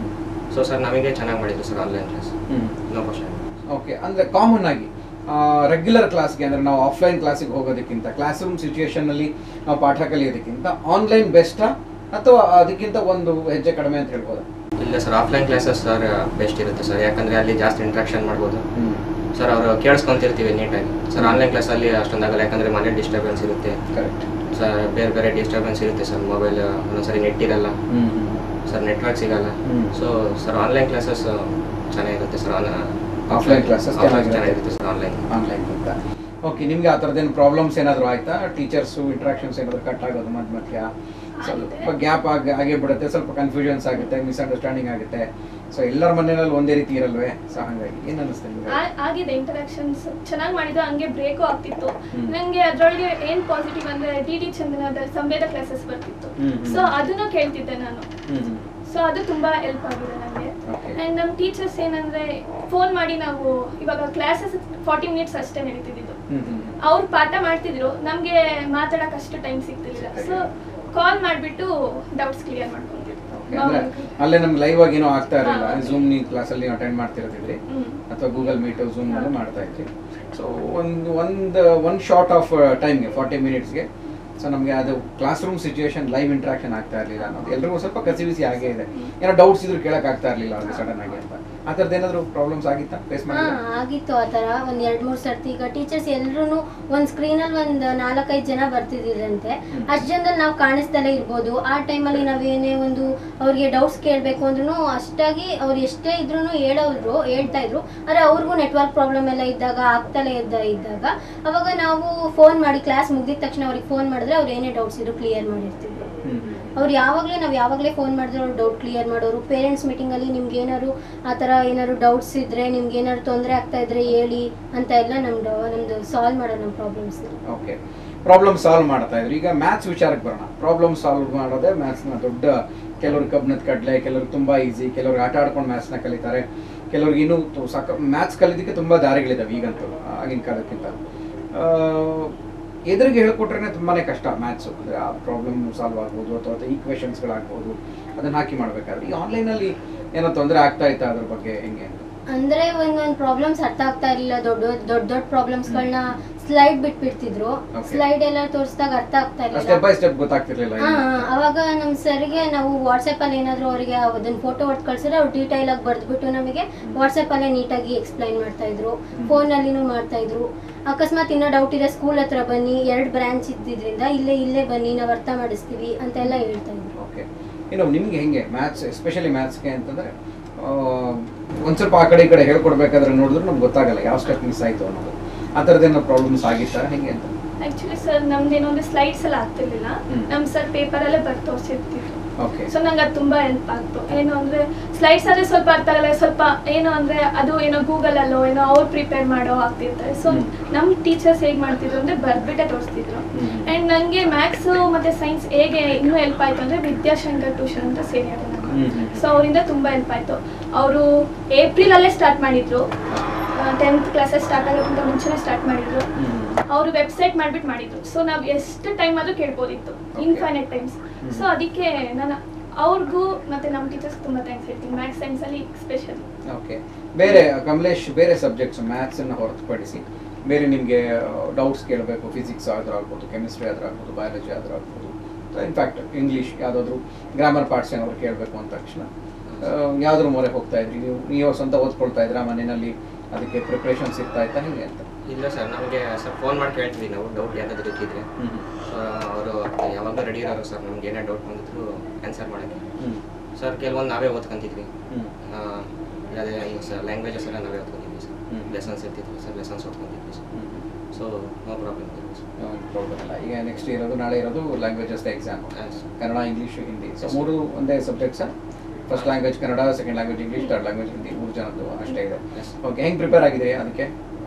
ಸೊ ಸರ್ ನಮಗೆ ಚೆನ್ನಾಗಿ ಮಾಡಿದ್ರು sir online class no question okay ಅಂದ್ರೆ ಕಾಮನ್ ಆಗಿ ರೆಗ್ಯುಲರ್ ಕ್ಲಾಸ್ಗೆ ಅಂದ್ರೆ ನಾವು ಆಫ್ಲೈನ್ ಕ್ಲಾಸಿಗೆ ಹೋಗೋದಕ್ಕಿಂತ ಕ್ಲಾಸ್ ರೂಮ್ ಸಿಚುಯೇಷನ್ ಅಲ್ಲಿ ನಾವು ಪಾಠ ಕಲಿಯೋದಕ್ಕಿಂತ ಆನ್ಲೈನ್ ಬೆಸ್ಟಾ ಅಥವಾ ಅದಕ್ಕಿಂತ ಒಂದು ಹೆಜ್ಜೆ ಕಡಿಮೆ ಅಂತ ಹೇಳ್ಬೋದಾ ಇಲ್ಲ sir offline classes sir best ಇರುತ್ತೆ ಸರ್ ಯಾಕಂದರೆ ಅಲ್ಲಿ ಜಾಸ್ತಿ ಇಂಟ್ರಾಕ್ಷನ್ ಮಾಡ್ಬೋದು ಸರ್ ಅವರು ಕೇಳಿಸ್ಕೊಂತಿರ್ತೀವಿ ನೀಟಾಗಿ ಸರ್ ಆನ್ಲೈನ್ ಕ್ಲಾಸಲ್ಲಿ ಅಷ್ಟೊಂದಾಗಲ್ಲ ಯಾಕಂದರೆ ಮನೆ ಡಿಸ್ಟರ್ಬೆನ್ಸ್ ಇರುತ್ತೆ ಕರೆಕ್ಟ್ ಸರ್ ಬೇರೆ ಬೇರೆ ಡಿಸ್ಟರ್ಬೆನ್ಸ್ ಇರುತ್ತೆ ಸರ್ ಮೊಬೈಲ್ ಒಂದೊಂದ್ಸರಿ ನೆಟ್ ಇರಲ್ಲ ಸರ್ ನೆಟ್ವರ್ಕ್ ಸಿಗಲ್ಲ ಹ್ಮ್. ಸೊ ಸರ್ ಆನ್ಲೈನ್ ಕ್ಲಾಸಸ್ ಚೆನ್ನಾಗಿರುತ್ತೆ ಸರ್ ಆನ್ ಆಫ್ಲೈನ್ ಕ್ಲಾಸಸ್ ಚೆನ್ನಾಗಿರುತ್ತೆ ಸರ್ ಆನ್ಲೈನ್ ಆನ್ಲೈನ್ ಅಂತ ಓಕೆ ನಿಮ್ಗೆ ಆ ಥರದ್ದೇನು ಪ್ರಾಬ್ಲಮ್ಸ್ ಏನಾದರೂ ಆಯ್ತಾ ಟೀಚರ್ಸು ಇಂಟ್ರಾಕ್ಷನ್ಸ್ ಏನಾದರೂ ಕಟ್ ಆಗೋದು ಮಧ್ಯ ಮಧ್ಯ ಸ್ವಲ್ಪ ಗ್ಯಾಪ್ ಆಗಿ ಆಗೇ ಬಿಡುತ್ತೆ ಸ್ವಲ್ಪ ಕನ್ಫ್ಯೂಷನ್ಸ್ ಆಗುತ್ತೆ ಮಿಸ್ಅಂಡರ್ಸ್ಟ್ಯಾಂಡಿಂಗ್ ಆಗುತ್ತೆ ಸೊ ಎಲ್ಲರ ಮನೆಯಲ್ಲಿ ಒಂದೇ ರೀತಿ ಇರಲ್ವೇ ಸೊ ಹಾಗಾಗಿ ಏನು ಅನ್ನಿಸ್ತಾ ನಿಮಗೆ ಆ- ಆಗಿದೆ ಇಂಟರಾಕ್ಷನ್ಸ್ ಚೆನ್ನಾಗಿ ಮಾಡಿದ್ದು ಹಂಗೆ ಬ್ರೇಕು ಆಗ್ತಿತ್ತು ಹ್ಮ್. ನಂಗೆ ಅದ್ರೊಳಗೆ ಏನ್ ಪಾಸಿಟಿವ್ ಅಂದ್ರೆ ಡಿ ಡಿ ಚಂದನದ ಸಂವೇದ ಕ್ಲಾಸಸ್ ಬರ್ತಿತ್ತು ಹ್ಮ್, ಹ್ಮ್. ಸೊ ಅದನ್ನು ಕೇಳ್ತಿದ್ದೆ ನಾನು ಹ್ಞೂ ಹ್ಞೂ ಸೊ ಅದು ತುಂಬಾ ಹೆಲ್ಪ್ ಆಗಿದೆ ನನಗೆ Okay. ಅಂಡ್ ನಮ್ಮ ಟೀಚರ್ಸ್ ಏನಂದ್ರೆ ಫೋನ್ ಮಾಡಿ ನಾವು ಇವಾಗ ಕ್ಲಾಸಸ್ ಫಾರ್ಟಿ ಮಿನಿಟ್ಸ್ ಅಷ್ಟೇ ನಡೀತಿದ್ದು ಹ್ಞೂ ಹ್ಞೂ ಅವ್ರು ಪಾಠ ಮಾಡ್ತಿದ್ರು ನಮ್ಗೆ ಮಾತಾಡಕ್ ಅಷ್ಟು ಟೈಮ್ ಸಿಗ್ತಿರ್ಲಿಲ್ಲ ಸೊ ಕಾಲ್ ಮಾಡ್ಬಿಟ್ಟು ಡೌಟ್ಸ್ ಕ್ಲಿಯರ್ ಮಾಡ್ಕೊಂತಿದ್ರು ಓಕೆ ಅಂದ್ರೆ ಅಲ್ಲೇ ನಮ್ಗೆ ಲೈವ್ ಆಗಿ ಏನೋ ಆಗ್ತಾ ಇರಲಿಲ್ಲ ಹಾ. ಝೂಮ್ ನೀವು ಕ್ಲಾಸಲ್ಲಿ ಅಟೆಂಡ್ ಮಾಡ್ತಿರ್ತಿದ್ರಿ ಹ್ಮ್. ಅಥವಾ ಗೂಗಲ್ ಮೀಟ್ ಝೂಮ್ನಲ್ಲೂ ಮಾಡ್ತಾ ಇದ್ರಿ ಸೊ ಒಂದು ಒಂದು ಒನ್ ಶಾರ್ಟ್ ಆಫ್ ಟೈಮ್ಗೆ ಫಾರ್ಟಿ ಮಿನಿಟ್ಸ್ಗೆ ಸೊ ನಮಗೆ ಅದು class room situation live interaction ಆಗ್ತಾ ಇರಲಿಲ್ಲ ಅನ್ನೋದು ಎಲ್ರಿಗೂ ಸ್ವಲ್ಪ ಕಸಿವಿಸಿ ಆಗೇ ಇದೆ ಏನೋ ಡೌಟ್ಸ್ ಇದ್ರು ಕೇಳಕ್ ಆಗ್ತಾ ಇರಲಿಲ್ಲ ಅವ್ರಿಗೆ ಸಡನ್ ಆಗಿ ಅಂತ ಆ ಥರದ್ದು ಏನಾದರೂ ಪ್ರಾಬ್ಲಮ್ಸ್ ಆಗಿತ್ತಾ ಫೇಸ್ ಹಾ ಮಾಡಿ ಆಗಿತ್ತು ಆ ಥರ ಒಂದ್ ಎರಡ್ ಮೂರ್ ಸರ್ತಿ ಈಗ ಟೀಚರ್ಸ್ ಎಲ್ರು ಒಂದ್ ಸ್ಕ್ರೀನಲ್ಲಿ ಒಂದ್ ನಾಲ್ಕೈದು ಜನ ಬರ್ತಿದ್ರಂತೆ ಹ್ಮ್. ಅಷ್ಟ್ ಜನದಲ್ಲಿ ನಾವು ಕಾಣಿಸ್ದಲೇ ಇರ್ಬೋದು ಆ ಟೈಮಲ್ಲಿ ನಾವೇನೇ ಒಂದು ಅವ್ರಿಗೆ ಡೌಟ್ಸ್ ಕೇಳಬೇಕು ಅಂದ್ರೂ ಅಷ್ಟಾಗಿ ಅವ್ರು ಎಷ್ಟೇ ಇದ್ರು ಹೇಳೋರು ಹೇಳ್ತಾ ಇದ್ರು ಆದ್ರೆ ಅವ್ರಿಗೂ ನೆಟ್ವರ್ಕ್ ಪ್ರಾಬ್ಲಮ್ ಎಲ್ಲ ಇದ್ದಾಗ ಆಗ್ತಲೇ ಇದ್ದ ಇದ್ದಾಗ ಅವಾಗ ನಾವು ಫೋನ್ ಮಾಡಿ ಕ್ಲಾಸ್ ಮುಗಿದ ತಕ್ಷಣ ಅವ್ರಿಗೆ ಫೋನ್ ಮಾಡಿದ್ರೆ ಅವ್ರು ಏನೇ ಡೌಟ್ಸ್ ಇದ್ರು ಕ್ಲಿಯರ್ ಮಾಡಿರ್ತಿದ್ರು ಅವ್ರು ಯಾವಾಗಲೇ ನಾವು ಯಾವಾಗಲೇ ಫೋನ್ ಮಾಡಿದ್ರೆ ಅವ್ರು ಡೌಟ್ ಕ್ಲಿಯರ್ ಮಾಡೋರು ಪೇರೆಂಟ್ಸ್ ಮೀಟಿಂಗಲ್ಲಿ ನಿಮ್ಗೆ ಏನಾದ್ರು ಆ ಥರ ಏನಾದ್ರು ಡೌಟ್ಸ್ ಇದ್ರೆ ನಿಮ್ಗೆ ಏನಾದ್ರು ತೊಂದರೆ ಆಗ್ತಾ ಇದ್ರೆ ಹೇಳಿ ಅಂತ ಎಲ್ಲ ನಮ್ದು ನಮ್ದು ಸಾಲ್ವ್ ಮಾಡೋ ನಮ್ಮ ಪ್ರಾಬ್ಲಮ್ಸ್ನ ಓಕೆ ಪ್ರಾಬ್ಲಮ್ ಸಾಲ್ವ್ ಮಾಡ್ತಾ ಇದ್ರು ಈಗ ಮ್ಯಾಥ್ಸ್ ವಿಚಾರಕ್ಕೆ ಬರೋಣ ಪ್ರಾಬ್ಲಮ್ ಸಾಲ್ವ್ ಮಾಡೋದೇ ಮ್ಯಾಥ್ಸ್ನ ದೊಡ್ಡ ಕೆಲವ್ರು ಕಬ್ಬಿಣದ ಕಡಲೆ ಕೆಲವ್ರು ತುಂಬಾ ಈಸಿ ಕೆಲವ್ರು ಆಟ ಆಡ್ಕೊಂಡು ಮ್ಯಾಥ್ಸ್ನ ಕಲಿತಾರೆ ಕೆಲವ್ರಿಗೆ ಇನ್ನೂ ತು- ಸಾಕ ಮ್ಯಾಥ್ಸ್ ಕಲಿಯೋದಕ್ಕೆ ತುಂಬಾ ದಾರಿಗಳಿದಾವೆ ಈಗಂತೂ ಆಗಿನ ಕಾಲಕ್ಕಿಂತ ಆ, ಎದುರಿಗೆ ಹೇಳ್ಕೊಟ್ರೆ ತುಂಬಾನೇ ಕಷ್ಟ ಮ್ಯಾಥ್ಸು ಅಂದರೆ ಆ ಪ್ರಾಬ್ಲಮ್ ಸಾಲ್ವ್ ಆಗ್ಬೋದು ಅಥವಾ ಈಕ್ವೇಷನ್ಸ್ಗಳಾಗ್ಬೋದು ಅದನ್ನ ಹಾಕಿ ಮಾಡಬೇಕಾದ್ರೆ ಈ ಆನ್ಲೈನಲ್ಲಿ ಏನೋ ತೊಂದರೆ ಆಗ್ತಾ ಇತ್ತಾ ಅದ್ರ ಬಗ್ಗೆ ಹೆಂಗೆ ಅಂತ ಅಂದ್ರೆ ಒಂದೊಂದು ಪ್ರಾಬ್ಲಮ್ಸ್ ಅರ್ಥ ಆಗ್ತಾ ಇರಲಿಲ್ಲ ದೊಡ್ಡ ದೊಡ್ಡ ದೊಡ್ಡ ಪ್ರಾಬ್ಲಮ್ಸ್ಗಳನ್ನ ಸ್ಲೈಡ್ ಬಿಟ್ಬಿಡ್ತಿದ್ರು Okay. ಸ್ಲೈಡ್ ಎಲ್ಲ ತೋರಿಸಿದಾಗ ಅರ್ಥ ಆಗ್ತಾ ಸ್ಟೆಪ್ ಇರಲಿಲ್ಲ ಬೈ ಸ್ಟೆಪ್ ಗೊತ್ತಾಗ್ತಿರ್ಲಿಲ್ಲ ಹಾ ಏನು. ಅವಾಗ ನಮ್ಮ ಸರ್ಗೆ ನಾವು ವಾಟ್ಸಪ್ ಅಲ್ಲಿ ಏನಾದ್ರು ಅವರಿಗೆ ಅದನ್ನ ಫೋಟೋ ಹೊಟ್ಟು ಕಳ್ಸಿದ್ರೆ ಅವ್ರು ಡೀಟೈಲ್ ಆಗಿ ಬರ್ದ್ಬಿಟ್ಟು ನಮಗೆ ವಾಟ್ಸಪ್ ಅಲ್ಲೇ ನೀಟಾಗಿ ಎಕ್ಸ್ಪ್ಲೈನ್ ಮಾಡ್ತಾ ಇದ್ರು ಫೋನ್ ಅಲ್ಲಿನೂ ಮಾಡ್ತಾ ಇದ್ರು ಅಕಸ್ಮಾತ್ ಇನ್ನೂ ಡೌಟ್ ಇದೆ ಸ್ಕೂಲ್ ಹತ್ರ ಬನ್ನಿ ಎರಡು ಬ್ರಾಂಚ್ ಇದ್ದಿದ್ರಿಂದ ಇಲ್ಲೇ ಇಲ್ಲೇ ಬನ್ನಿ ನಾವು ಅರ್ಥ ಮಾಡಿಸ್ತೀವಿ ಅಂತೆಲ್ಲ ಹೇಳ್ತಾ ಇದ್ರು ಓಕೆ ಇನ್ನು ನಿಮ್ಗೆ ಹೆಂಗೆ ಮ್ಯಾಥ್ಸ್ ಎಸ್ಪೆಷಲಿ ಮ್ಯಾಥ್ಸ್ಗೆ ಅಂತಂದ್ರೆ ಆ, ಒಂದ್ ಸ್ವಲ್ಪ ಆ ಕಡೆ ಈ ಕಡೆ ಹೇಳ್ಕೊಡ್ಬೇಕಾದ್ರೆ ನೋಡಿದ್ರು ನಮ್ಗೆ ಗೊತ್ತಾಗಲ್ಲ ಯಾವ ಸ್ಟೆಪ್ ಮಿಸ್ ಆಯ್ತು ಅನ್ನೋದು ಆ ಥರದ್ದೇನೋ ಪ್ರಾಬ್ಲಮ್ಸ್ ಆಗಿತ್ತಾ ಹೆಂಗೆ ಅಂತ ಆಕ್ಚುಲಿ ಸರ್ ನಮ್ದೇನೋ ಒಂದು ಸ್ಲೈಡ್ಸ್ ಎಲ್ಲ ಆಗ್ತಿರ್ಲಿಲ್ಲ ಹ್ಮ್. ನಮ್ ಸರ್ ಪೇಪರ್ ಅಲ್ಲೇ ಬರ್ದು ತೋರಿಸಿರ್ತಿದ್ರು ಓಕೆ ಸೊ ನಂಗೆ ಅದು ತುಂಬಾ ಹೆಲ್ಪ್ ಆಗ್ತು ಏನು ಅಂದ್ರೆ ಸ್ಲೈಡ್ಸ್ ಆದ್ರೆ ಸ್ವಲ್ಪ ಅರ್ಥ ಆಗಲ್ಲ ಸ್ವಲ್ಪ ಏನು ಅಂದ್ರೆ ಅದು ಏನೋ ಗೂಗಲ್ ಅಲ್ಲೋ ಏನೋ ಅವ್ರು ಪ್ರಿಪೇರ್ ಮಾಡೋ ಆಗ್ತಿರ್ತಾರೆ ಸೊ ಹ್ಮ್. ನಮ್ ಟೀಚರ್ಸ್ ಹೇಗ್ ಮಾಡ್ತಿದ್ರು ಅಂದ್ರೆ ಬರ್ದ್ಬಿಟ್ಟೆ ತೋರಿಸ್ತಿದ್ರು ಹ್ಮ್. ಅಂಡ್ ನಂಗೆ ಮ್ಯಾಥ್ಸ್ ಮತ್ತೆ ಸೈನ್ಸ್ ಹೇಗೆ ಇನ್ನೂ ಹೆಲ್ಪ್ ಆಯ್ತು ಅಂದ್ರೆ ವಿದ್ಯಾಶಂಕರ್ ಟ್ಯೂಷನ್ ಅಂತ ಸೇರಿಯಾರೆ ಹ್ಮ್, ಹ್ಮ್. ಸೊ ಅವರಿಂದ ತುಂಬಾ ಹೆಲ್ಪ್ ಆಯ್ತು ಅವರು ಏಪ್ರಿಲ್ ಅಲ್ಲೇ ಸ್ಟಾರ್ಟ್ ಮಾಡಿದ್ರು ಟೆಂತ್ ಕ್ಲಾಸಸ್ ಸ್ಟಾರ್ಟ್ ಆಗೋಕ್ಕಿಂತ ಮುಂಚೆನೇ ಸ್ಟಾರ್ಟ್ ಮಾಡಿದ್ರು ಹ್ಮ್. ಅವರು ವೆಬ್ಸೈಟ್ ಮಾಡ್ಬಿಟ್ಟು ಮಾಡಿದ್ರು ಸೊ ನಾವು ಎಷ್ಟು ಟೈಮ್ ಆದ್ರೂ ಕೇಳ್ಬೋದಿತ್ತು Okay. ಇನ್ಫೈನೈಟ್ ಟೈಮ್ಸ್ ಹ್ಮ್. ಸೊ ಅದಕ್ಕೆ ನಾನು ಅವ್ರಿಗೂ ಮತ್ತೆ ನಮ್ಮ ಟೀಚರ್ಸ್ ತುಂಬಾ ಥ್ಯಾಂಕ್ಸ್ ಹೇಳ್ತೀನಿ ಮ್ಯಾಥ್ಸ್ ಸೈನ್ಸ್ ಅಲ್ಲಿ ಸ್ಪೆಷಲ್ ಓಕೆ ಬೇರೆ ಕಮಲೇಶ್ ಬೇರೆ ಸಬ್ಜೆಕ್ಟ್ಸ್ ಮ್ಯಾಥ್ಸನ್ನು ಹೊರತುಪಡಿಸಿ ಬೇರೆ ನಿಮಗೆ ಡೌಟ್ಸ್ ಕೇಳಬೇಕು ಫಿಸಿಕ್ಸ್ ಆದ್ರೂ ಆಗ್ಬೋದು ಕೆಮಿಸ್ಟ್ರಿ ಆದ್ರೂ ಆಗ್ಬೋದು ಬಯಾಲಜಿ ಆದ್ರೂ ಆಗ್ಬೋದು ಇನ್ಫ್ಯಾಕ್ಟ್ ಇಂಗ್ಲೀಷ್ ಯಾವುದಾದ್ರು ಗ್ರಾಮರ್ ಪಾರ್ಟ್ಸ್ ಏನಾದ್ರು ಕೇಳಬೇಕು ಅಂದ ತಕ್ಷಣ ಯಾವ್ದ್ರ ಮೊರೆ ಹೋಗ್ತಾ ಇದ್ರಿ ನೀವು ನೀವು ಸ್ವಂತ ಓದ್ಕೊಳ್ತಾ ಇದ್ರಾ ಮನೆಯಲ್ಲಿ ಅದಕ್ಕೆ ಪ್ರಿಪ್ರೇಷನ್ಸ್ ಇರ್ತಾ ಇತ್ತಾ ಹಿಂಗೆ ಅಂತ ಇಲ್ಲ ಸರ್ ನಮಗೆ ಸರ್ ಫೋನ್ ಮಾಡಿ ಕೇಳ್ತೀವಿ ನಾವು ಡೌಟ್ ಯಾವ್ದಾದ್ರು ಇದ್ದಿದ್ರೆ ಹ್ಮ್ ಸೊ ಅವರು ಯಾವಾಗಲೂ ರೆಡಿ ಇರೋರು ಸರ್ ನಮ್ಗೆ ಏನೇ ಡೌಟ್ ಬಂದಿದ್ರು ಆನ್ಸರ್ ಮಾಡೋಕ್ಕೆ ಹ್ಮ್ ಸರ್ ಕೆಲವೊಂದು ನಾವೇ ಓದ್ಕೊಂತಿದ್ವಿ ಹ್ಮ್ ಅದೇ ಈಗ ಸರ್ ಲ್ಯಾಂಗ್ವೇಜಸ್ ಎಲ್ಲ ನಾವೇ ಓದ್ಕೊಂಡಿದ್ವಿ ಸರ್ ಹ್ಮ್. ಲೆಸನ್ಸ್ ಇರ್ತಿದ್ವಿ ಸರ್ ಲೆಸನ್ಸ್ ಓದ್ಕೊಂಡಿದ್ವಿ ಸರ್ ಹ್ಮ್ so no problem sir problem ಇಲ್ಲ ಈಗ ನೆಕ್ಸ್ಟ್ ಇರೋದು ನಾಳೆ ಇರೋದು languages exam Yes. Kannada English Hindi so ಮೂರು ಒಂದೇ subjects first language Kannada second language English third language Hindi ಮೂರು ಜನದ್ದು ಅಷ್ಟೇ ಇದೆ Yes. ಓಕೆ ಹೆಂಗೆ ಪ್ರಿಪೇರ್ ಆಗಿದೆ ಅದಕ್ಕೆ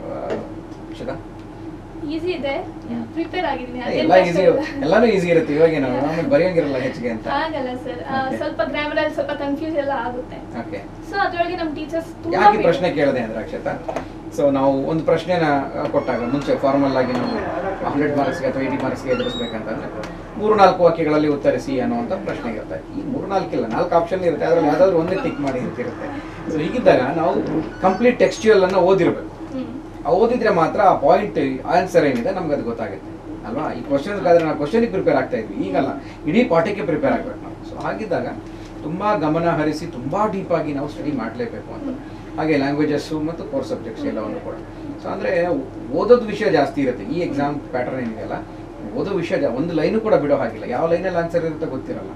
ಅಕ್ಷತಾ ಈಸಿ ಇದೆ ಹ್ಮ್. ಪ್ರಿಪೇರ್ ಆಗಿದ್ದೀನಿ ಎಲ್ಲ ಈಸಿ ಎಲ್ಲಾನು ಈಸಿ ಇರುತ್ತೆ ಇವಾಗೇನು ಆಮೇಲೆ ಬರೆಯೋಂಗಿರಲ್ಲ ಹೆಚ್ಚಿಗೆ ಅಂತ ಆಗಲ್ಲ ಸರ್ Okay. ಸ್ವಲ್ಪ ಗ್ರಾಮರ್ ಅಲ್ಲಿ ಸ್ವಲ್ಪ ಕನ್ಫ್ಯೂಸ್ ಎಲ್ಲ ಆಗುತ್ತೆ ಓಕೆ ಸೊ ಅದ್ರೊಳಗೆ ನಮ್ಮ ಟೀಚರ್ಸ್ ತುಂಬಾ ಯಾಕೆ ಈ ಪ್ರಶ್ನೆ ಕೇಳಿದೆ ಅಂದ್ರೆ ಅಕ್ಷತಾ ಸೊ ನಾವು ಒಂದು ಪ್ರಶ್ನೆನ ಆ, ಕೊಟ್ಟಾಗ ಮುಂಚೆ ಫಾರ್ಮಲ್ ಆಗಿ ನಾವು ಹಂಡ್ರೆಡ್ ಮಾರ್ಕ್ಸ್ಗೆ ಅಥವಾ ಏಯ್ಟಿ ಮಾರ್ಕ್ಸ್ಗೆ ಎದುರಿಸ್ಬೇಕಂತಂದ್ರೆ ಮೂರು ನಾಲ್ಕು ವಾಕ್ಯಗಳಲ್ಲಿ ಉತ್ತರಿಸಿ ಅನ್ನುವಂಥ ಪ್ರಶ್ನೆ ಇರುತ್ತೆ ಈ ಮೂರು ನಾಲ್ಕಿಲ್ಲ ನಾಲ್ಕು ಆಪ್ಷನ್ ಇರುತ್ತೆ ಅದರಲ್ಲಿ ಯಾವ್ದಾದ್ರು ಒಂದೇ ಟಿಕ್ ಮಾಡಿ ಅಂತ ಇರುತ್ತೆ ಸೊ ಹೀಗಿದ್ದಾಗ ನಾವು ಕಂಪ್ಲೀಟ್ ಟೆಕ್ಸ್ಚುಯಲ್ ಅನ್ನ ಓದಿರ್ಬೇಕು ಹ್ಮ್ ಆ ಓದಿದ್ರೆ ಮಾತ್ರ ಆ ಪಾಯಿಂಟ್ ಆನ್ಸರ್ ಏನಿದೆ ನಮ್ಗೆ ಅದು ಗೊತ್ತಾಗುತ್ತೆ ಅಲ್ವಾ ಈ ಕ್ವಶನ್ ಆದ್ರೆ ನಾವು ಕ್ವಶನಿಗೆ ಪ್ರಿಪೇರ್ ಆಗ್ತಾ ಇದ್ವಿ ಈಗಲ್ಲ ಇಡೀ ಪಾಠಕ್ಕೆ ಪ್ರಿಪೇರ್ ಆಗ್ಬೇಕು ನಾವು ಸೊ ಹಾಗಿದ್ದಾಗ ತುಂಬಾ ಗಮನ ಹರಿಸಿ ತುಂಬಾ ಡೀಪ್ ಆಗಿ ನಾವು ಸ್ಟಡಿ ಮಾಡಲೇಬೇಕು ಅಂತ ಹಾಗೆ ಲ್ಯಾಂಗ್ವೇಜಸ್ಸು ಮತ್ತು ಕೋರ್ ಸಬ್ಜೆಕ್ಟ್ಸ್ ಎಲ್ಲವನ್ನು ಕೂಡ ಸೊ ಅಂದ್ರೆ ಓದೋದು ವಿಷಯ ಜಾಸ್ತಿ ಇರುತ್ತೆ ಈ ಎಕ್ಸಾಮ್ ಪ್ಯಾಟರ್ನ್ ಏನಿದೆಯಲ್ಲ ಓದೋ ವಿಷಯ ಜಾ- ಒಂದು ಲೈನು ಕೂಡ ಬಿಡೋ ಹಾಗಿಲ್ಲ ಯಾವ ಲೈನಲ್ಲಿ ಆನ್ಸರ್ ಇರುತ್ತೆ ಗೊತ್ತಿರಲ್ಲ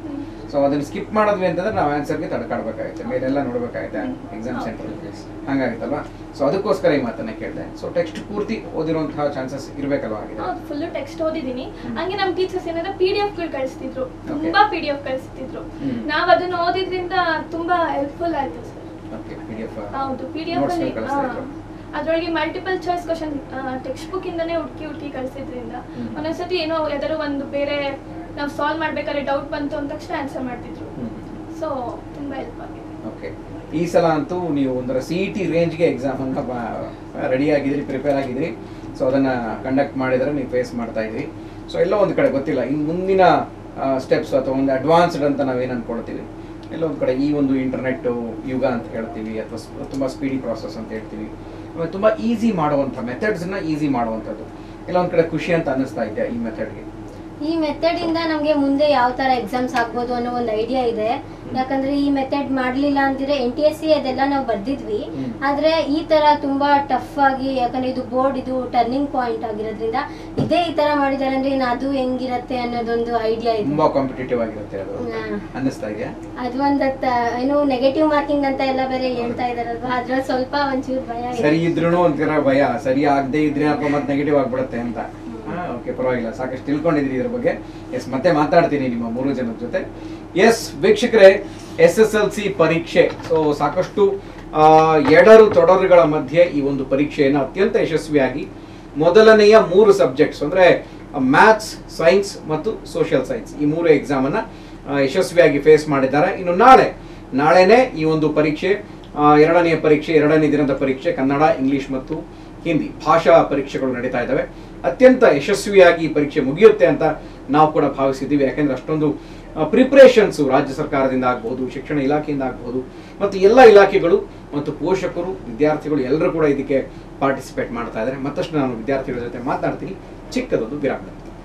ಸೊ ಅದನ್ನ ಸ್ಕಿಪ್ ಮಾಡಿದ್ವಿ ಅಂತಂದ್ರೆ ನಾವು ಆನ್ಸರ್ಗೆ ತಡ್ಕಾಡ್ಬೇಕಾಗುತ್ತೆ ಮೇಲೆಲ್ಲ ನೋಡ್ಬೇಕಾಗುತ್ತೆ ಎಕ್ಸಾಮ್ ಸೆಂಟರ್ ಹಂಗಾಗುತ್ತಲ್ವಾ ಸೊ ಅದಕ್ಕೋಸ್ಕರ ಈ ಮಾತನ್ನ ಕೇಳಿದೆ ಸೊ ಟೆಕ್ಸ್ಟ್ ಪೂರ್ತಿ ಓದಿರುವಂತಹ ಚಾನ್ಸಸ್ ಇರ್ಬೇಕಲ್ವಾ ಆಗಿದೆ ಹೌದು ಫುಲ್ ಟೆಕ್ಸ್ಟ್ ಓದಿದೀನಿ ಹಂಗೆ ನಮ್ ಟೀಚರ್ಸ್ ಏನಾದ್ರೆ ಪಿ ಡಿ ಎಫ್ ಗಳು ಕಳಿಸ್ತಿದ್ರು Okay. ತುಂಬಾ ಪಿ ಡಿ ಎಫ್ ಕಳಿಸ್ತಿದ್ರು ಹ್ಮ್. ನಾವ್ ಅದನ್ನ ಓದಿದ್ರಿಂದ ತುಂಬಾ ಹೆಲ್ಪ್ಫುಲ್ ಆಯ್ತು sir okay P D F ಹೌದು ಪಿ ಡಿ ಎಫ್ Notes ಅಲ್ಲಿ ಗಳು ಕಳಿಸ್ತಾ ಇದ್ರು. ಅದ್ರೊಳಗೆ multiple choice question text book ಇಂದಾನೆ ಹುಡುಕಿ ಹುಡುಕಿ ಕಳಿಸಿದ್ರಿಂದ ಹ್ಮ್. ಒಂದೊಂದ್ಸತಿ ಏನೋ ಯಾವ್ದಾದ್ರು ಒಂದು ಬೇರೆ ನಾವು ಸಾಲ್ವ್ ಮಾಡ್ಬೇಕಾದ್ರೆ ಡೌಟ್ ಬಂತು ಅಂದ ತಕ್ಷಣ ಆನ್ಸರ್ ಮಾಡ್ತಿದ್ರು ಸೊ ತುಂಬಾ ಹೆಲ್ಪ್ ಆಗಿದೆ ಓಕೆ ಈ ಸಲ ಅಂತೂ ನೀವು ಒಂದರ ಸಿ ಇ ಟಿ ರೇಂಜ್ಗೆ ಎಕ್ಸಾಮ್ ಅನ್ನ ರೆಡಿ ಆಗಿದ್ರಿ ಪ್ರಿಪೇರ್ ಆಗಿದ್ರಿ ಸೊ ಅದನ್ನ ಕಂಡಕ್ಟ್ ಮಾಡಿದ್ರೆ ನೀವು ಫೇಸ್ ಮಾಡ್ತಾ ಇದ್ರಿ ಸೊ ಎಲ್ಲೋ ಒಂದು ಕಡೆ ಗೊತ್ತಿಲ್ಲ ಇನ್ನು ಮುಂದಿನ ಸ್ಟೆಪ್ಸ್ ಅಥವಾ ಒಂದು ಅಡ್ವಾನ್ಸ್ಡ್ ಅಂತ ನಾವೇನು ಅನ್ಕೊಳ್ತೀವಿ ಎಲ್ಲೋ ಒಂದು ಕಡೆ ಈ ಒಂದು ಇಂಟರ್ನೆಟ್ ಯುಗ ಅಂತ ಹೇಳ್ತೀವಿ ಅಥವಾ ಸ್- ತುಂಬಾ ಸ್ಪೀಡಿ ಪ್ರಾಸೆಸ್ ಅಂತ ಹೇಳ್ತೀವಿ ಆಮೇಲೆ ತುಂಬಾ ಈಸಿ ಮಾಡುವಂಥ ಮೆಥಡ್ಸ್ನ ಈಸಿ ಮಾಡುವಂಥದ್ದು ಎಲ್ಲ ಒಂದು ಕಡೆ ಖುಷಿ ಅಂತ ಅನ್ನಿಸ್ತಾ ಇದೆಯಾ ಈ ಮೆಥಡ್ಗೆ ಈ ಮೆಥಡ್ ಇಂದ ನಮ್ಗೆ ಮುಂದೆ ಯಾವ ತರ ಎಕ್ಸಾಮ್ಸ್ ಆಗ್ಬೋದು ಅನ್ನೋ ಒಂದು ಐಡಿಯಾ ಇದೆ ಯಾಕಂದ್ರೆ ಈ ಮೆಥಡ್ ಮಾಡ್ಲಿಲ್ಲ ಅಂದಿದ್ರೆ ಎನ್ ಟಿ ಎಸ್ ಸಿ ಅದೆಲ್ಲ ನಾವು ಬರ್ದಿದ್ವಿ ಹ್ಮ್. ಆದ್ರೆ ಈ ತರ ತುಂಬಾ ಟಫ್ ಆಗಿ ಯಾಕಂದ್ರೆ ಇದು ಬೋರ್ಡ್ ಇದು ಟರ್ನಿಂಗ್ ಪಾಯಿಂಟ್ ಆಗಿರೋದ್ರಿಂದ ಇದೇ ಈ ತರ ಮಾಡಿದಾರೆ ಅಂದ್ರೆ ಇನ್ನು ಅದು ಹೆಂಗಿರತ್ತೆ ಅನ್ನೋದೊಂದು ಐಡಿಯಾ ಇದೆ ತುಂಬಾ ಕಾಂಪಿಟೇಟಿವ್ ಆಗಿರುತ್ತೆ ಅದು ಹಾ. ಅನ್ನಿಸ್ತಾ ಇದೆಯಾ ಅದು ಒಂದ್ ಏನು ನೆಗೆಟಿವ್ ಮಾರ್ಕಿಂಗ್ ಅಂತ ಎಲ್ಲ ಬೇರೆ ಹೇಳ್ತಾ ಇದಾರಲ್ವಾ ಅದ್ರಲ್ಲಿ ಸ್ವಲ್ಪ ಒಂಚೂರು ಭಯ ಇದೆ ಸರಿ ಇದ್ರೂ ಒಂಥರ ಭಯ ಸರಿ ಆಗದೆ ಇದ್ರೆ ಅಪ್ಪ ಮತ್ತೆ ನೆಗೆಟಿವ್ ಆಗ್ಬಿಡುತ್ತೆ ಅಂತ ಓಕೆ ಪರವಾಗಿಲ್ಲ ಸಾಕಷ್ಟು ತಿಳ್ಕೊಂಡಿದ್ರಿ ಇದ್ರ ಬಗ್ಗೆ ಎಸ್ ಮತ್ತೆ ಮಾತಾಡ್ತೀನಿ ನಿಮ್ಮ ಮೂರು ಜನದ ಜೊತೆ ಎಸ್ ವೀಕ್ಷಕರೇ ಎಸ್ ಎಸ್ ಎಲ್ ಸಿ ಪರೀಕ್ಷೆ ಸೊ ಸಾಕಷ್ಟು ಆ, ಎಡರು ತೊಡರುಗಳ ಮಧ್ಯೆ ಈ ಒಂದು ಪರೀಕ್ಷೆಯನ್ನು ಅತ್ಯಂತ ಯಶಸ್ವಿಯಾಗಿ ಮೊದಲನೆಯ ಮೂರು ಸಬ್ಜೆಕ್ಟ್ಸ್ ಅಂದ್ರೆ ಮ್ಯಾಥ್ಸ್ ಸೈನ್ಸ್ ಮತ್ತು ಸೋಷಿಯಲ್ ಸೈನ್ಸ್ ಈ ಮೂರು ಎಕ್ಸಾಮ್ ಅನ್ನ ಆ, ಯಶಸ್ವಿಯಾಗಿ ಫೇಸ್ ಮಾಡಿದ್ದಾರೆ ಇನ್ನು ನಾಳೆ ನಾಳೆನೇ ಈ ಒಂದು ಪರೀಕ್ಷೆ ಆ, ಎರಡನೆಯ ಪರೀಕ್ಷೆ ಎರಡನೇ ದಿನದ ಪರೀಕ್ಷೆ ಕನ್ನಡ ಇಂಗ್ಲಿಷ್ ಮತ್ತು ಹಿಂದಿ ಭಾಷಾ ಪರೀಕ್ಷೆಗಳು ನಡೀತಾ ಇದ್ದಾವೆ ಅತ್ಯಂತ ಯಶಸ್ವಿಯಾಗಿ ಈ ಪರೀಕ್ಷೆ ಮುಗಿಯುತ್ತೆ ಅಂತ ನಾವು ಕೂಡ ಭಾವಿಸಿದ್ದೀವಿ ಯಾಕೆಂದ್ರೆ ಅಷ್ಟೊಂದು ಪ್ರಿಪ್ರೇಷನ್ಸು ರಾಜ್ಯ ಸರ್ಕಾರದಿಂದ ಆಗ್ಬಹುದು ಶಿಕ್ಷಣ ಇಲಾಖೆಯಿಂದ ಆಗ್ಬಹುದು ಮತ್ತು ಎಲ್ಲ ಇಲಾಖೆಗಳು ಮತ್ತು ಪೋಷಕರು ವಿದ್ಯಾರ್ಥಿಗಳು ಎಲ್ಲರೂ ಕೂಡ ಇದಕ್ಕೆ ಪಾರ್ಟಿಸಿಪೇಟ್ ಮಾಡ್ತಾ ಇದ್ದಾರೆ ಮತ್ತಷ್ಟು ನಾನು ವಿದ್ಯಾರ್ಥಿಗಳ ಜೊತೆ ಮಾತನಾಡ್ತೀನಿ ಚಿಕ್ಕದೊಂದು ವಿರಾಮ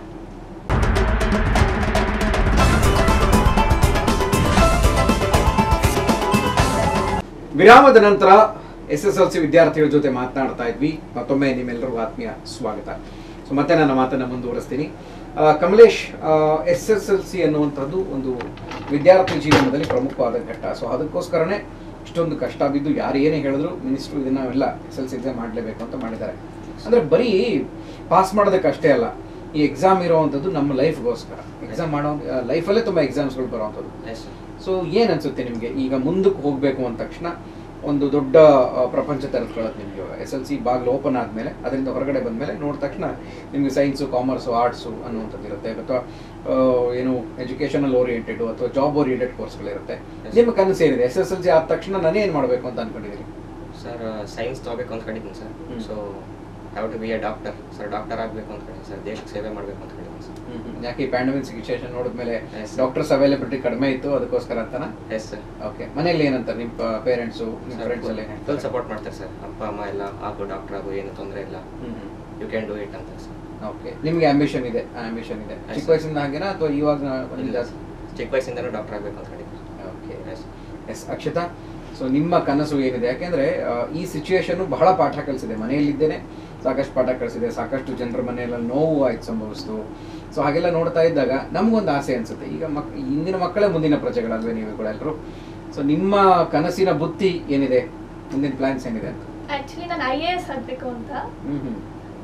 ವಿರಾಮದ ನಂತರ ಎಸ್ ಎಸ್ ಎಲ್ ಸಿ ವಿದ್ಯಾರ್ಥಿಗಳ ಜೊತೆ ಮಾತನಾಡ್ತಾ ಇದ್ವಿ ಮತ್ತೊಮ್ಮೆ ನಿಮ್ಮೆಲ್ಲರಿಗೂ ಆತ್ಮೀಯ ಸ್ವಾಗತ ಸೊ ಮತ್ತೆ ನನ್ನ ಮಾತನ್ನ ಮುಂದುವರಿಸ್ತೀನಿ ಆ, Kamalesh S S L C ಅನ್ನುವಂಥದ್ದು ಒಂದು ವಿದ್ಯಾರ್ಥಿ ಜೀವನದಲ್ಲಿ ಪ್ರಮುಖವಾದ ಘಟ್ಟ ಸೊ ಅದಕ್ಕೋಸ್ಕರನೇ ಇಷ್ಟೊಂದು ಕಷ್ಟ ಬಿದ್ದು ಯಾರು ಏನೇ ಹೇಳಿದ್ರು ಮಿನಿಸ್ಟ್ರು ಇದನ್ನ ನಾವೆಲ್ಲ ಎಸ್ ಎಲ್ ಸಿ ಎಕ್ಸಾಮ್ ಮಾಡಲೇಬೇಕು ಅಂತ ಮಾಡಿದ್ದಾರೆ ಅಂದ್ರೆ ಬರೀ ಪಾಸ್ ಮಾಡೋದಕ್ಕೆ ಅಷ್ಟೇ ಅಲ್ಲ ಈ ಎಕ್ಸಾಮ್ ಇರುವಂಥದ್ದು ನಮ್ಮ ಲೈಫ್ಗೋಸ್ಕರ ಎಕ್ಸಾಮ್ ಮಾಡೋ ಲೈಫಲ್ಲೇ ತುಂಬ ಎಕ್ಸಾಮ್ಸ್ಗಳು ಬರುವಂಥದ್ದು ಎಸ್ ಸರ್ ಸೊ ಏನ್ ಅನ್ಸುತ್ತೆ ನಿಮಗೆ ಈಗ ಮುಂದಕ್ಕೆ ಹೋಗ್ಬೇಕು ಅಂದ ತಕ್ಷಣ ಒಂದು ದೊಡ್ಡ ಆ, ಪ್ರಪಂಚ ತೆರೆದುಕೊಳ್ಳೋದು ನಿಮಗೆ ಎಸ್ ಎಲ್ ಸಿ ಬಾಗಿಲು ಓಪನ್ ಆದಮೇಲೆ ಅದರಿಂದ ಹೊರಗಡೆ ಬಂದಮೇಲೆ ನೋಡಿದ ತಕ್ಷಣ ನಿಮಗೆ ಸೈನ್ಸು ಕಾಮರ್ಸು ಆರ್ಟ್ಸು ಅನ್ನುವಂಥದ್ದು ಇರುತ್ತೆ ಅಥವಾ ಆ, ಏನು ಎಜುಕೇಷನಲ್ ಓರಿಯೆಂಟೆಡ್ ಅಥವಾ ಜಾಬ್ ಓರಿಯೆಂಟೆಡ್ ಕೋರ್ಸ್ಗಳಿರುತ್ತೆ ನಿಮ್ಮ ಕನಸು ಏನಿದೆ ಎಸ್ ಎಸ್ ಎಲ್ ಸಿ ಆದ ತಕ್ಷಣ ನಾನು ಏನು ಮಾಡಬೇಕು ಅಂತ ಅನ್ಕೊಂಡಿದ್ದೀರಿ ಸರ್ ಸೈನ್ಸ್ ತಗೋಬೇಕು ಅಂದ್ಕೊಂಡಿದ್ದೀನಿ ಸರ್ ಹ್ಮ್. So have to be a doctor sir doctor ಆಗಬೇಕು ಅಂದ್ಕೊಂಡಿದ್ದೀನಿ ಸರ್ ದೇಶಕ್ಕೆ ಸೇವೆ ಮಾಡಬೇಕು ಅಂದ್ಕೊಂಡಿದ್ದೀನಿ ಸರ್ ಯಾಕೆ ಈ ಪ್ಯಾಂಡಮಿಕ್ ಸಿಚುವೇಶನ್ ನೋಡಿದ್ಮೇಲೆ Yes. ಡಾಕ್ಟರ್ಸ್ ಅವೈಲಬಿಲಿಟಿ ಕಡಿಮೆ ಇತ್ತು ಅದಕ್ಕೋಸ್ಕರ ಅಂತನಾ ಎಸ್ ಸರ್ ಓಕೆ ಮನೇಲಿ ಏನಂತ ನಿಮ್ಮ ಪೇರೆಂಟ್ಸು ನಿಮ್ಮ ಫ್ರೆಂಡ್ಸ್ ಎಲ್ಲ ಏನ್ ಫುಲ್ ಹೇಳ್ತಾರೆ? ಸಪೋರ್ಟ್ ಮಾಡ್ತಾರೆ ಸರ್ ಅಪ್ಪ ಅಮ್ಮ ಎಲ್ಲ ಆಗು ಡಾಕ್ಟರ್ ಆಗು ಏನು ತೊಂದರೆ ಇಲ್ಲ ಹ್ಮ್ ಹ್ಮ್. ಯು ಕ್ಯಾನ್ ಡೂ ಇಟ್ ಅಂತ ಸರ್ ಓಕೆ ನಿಮ್ಗೆ ಆಂಬಿಷನ್ ಇದೆ ಆಂಬಿಷನ್ ಇದೆ Yes, ಚಿಕ್ಕ sir. ವಯಸ್ಸಿಂದ ಹಾಗೇನಾ ಅಥವಾ ಇವಾಗ ಇಲ್ಲ ಸರ್ ಚಿಕ್ಕ ವಯಸ್ಸಿಂದನೂ ಡಾಕ್ಟರ್ ಆಗಬೇಕು ಅಂದ್ಕೊಂಡಿದ್ದೀನಿ okay yes yes Akshata so ನಿಮ್ಮ ಕನಸು ಏನಿದೆ ಯಾಕೆಂದ್ರೆ ಆ, ಈ ಸಿಚುವೇಶನ್ ಬಹಳ ಪಾಠ ಕಲಿಸಿದೆ ಮನೆಯಲ್ಲಿದ್ದೇನೆ ಸಾಕಷ್ಟು ಪಾಠ ಕಲಿಸಿದೆ ಸಾಕಷ್ಟು ಜನರ ಮನೆಯಲ್ಲಿ ನೋವು ಆಯ್ತು ಸಂಭವಿಸ್ತು ಸೊ ಹಾಗೆಲ್ಲ ನೋಡ್ತಾ ಇದ್ದಾಗ ನಮಗೊಂದು ಆಸೆ ಅನ್ಸುತ್ತೆ ಈಗ ಮಕ್ ಇಂದಿನ ಮಕ್ಕಳೇ ಮುಂದಿನ ಪ್ರಜೆಗಳಲ್ವೇ ನೀವು ಕೂಡ ಎಲ್ಲರೂ ಸೊ ನಿಮ್ಮ ಕನಸಿನ ಬುತ್ತಿ ಏನಿದೆ ಮುಂದಿನ ಪ್ಲಾನ್ಸ್ ಏನಿದೆ ಅಂತ ಆಕ್ಚುಲಿ ನಾನು ಐ ಎ ಎಸ್ ಆಗಬೇಕು ಅಂತ ಹ್ಮ್ ಹ್ಮ್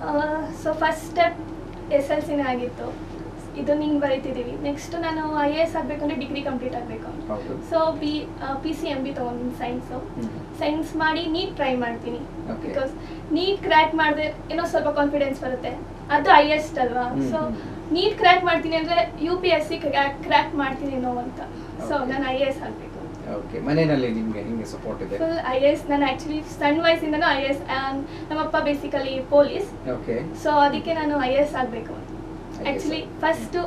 so first step S L ಸಿನೇ ಆಗಿತ್ತು ಇದು ನಿಂಗೆ ಬರೀತಿದ್ದೀವಿ ನೆಕ್ಸ್ಟ್ ನಾನು ಐ ಎ ಎಸ್ ಆಗಬೇಕು ಅಂದರೆ ಡಿಗ್ರಿ ಕಂಪ್ಲೀಟ್ ಆಗಬೇಕು ಹೌದು so P P C M B ತೊಗೊಂಡಿನಿ ಸೈನ್ಸು ಹ್ಮ್. ಸೈನ್ಸ್ ಮಾಡಿ ನೀಟ್ ಟ್ರೈ ಮಾಡ್ತೀನಿ Okay. ಬಿಕಾಸ್ ನೀಟ್ ಕ್ರ್ಯಾಕ್ ಮಾಡಿದ್ರೆ ಏನೋ ಸ್ವಲ್ಪ ಕಾನ್ಫಿಡೆನ್ಸ್ ಬರುತ್ತೆ ಅದು ಹೈಯೆಸ್ಟ್ ಅಲ್ವಾ ಹ್ಮ್, ಸೊ ಹ್ಮ್. ನೀಟ್ ಕ್ರ್ಯಾಕ್ ಮಾಡ್ತೀನಿ ಅಂದರೆ U P S C crack ಮಾಡ್ತೀನಿ ಅನ್ನೋ ಅಂತ ಸೊ Okay. ನಾನು ಐ ಎ ಎಸ್ ಆಗಬೇಕು ಓಕೆ ಮನೆಯಲ್ಲಿ ನಿಮ್ಗೆ ಹಿಂಗೆ ಸಪೋರ್ಟ್ ಇದೆ ಫುಲ್ ಐ ಎ ಎಸ್ ನಾನು ಆ್ಯಕ್ಚುಲಿ ಸಣ್ಣ ವಯಸ್ಸಿಂದನೂ ಐ ಎ ಎಸ್ ನಮ್ಮಪ್ಪ ಬೇಸಿಕಲಿ ಪೊಲೀಸ್ ಓಕೆ ಸೊ ಅದಕ್ಕೆ ನಾನು ಐ ಎ ಎಸ್ ಆಗಬೇಕು IAS. Actually first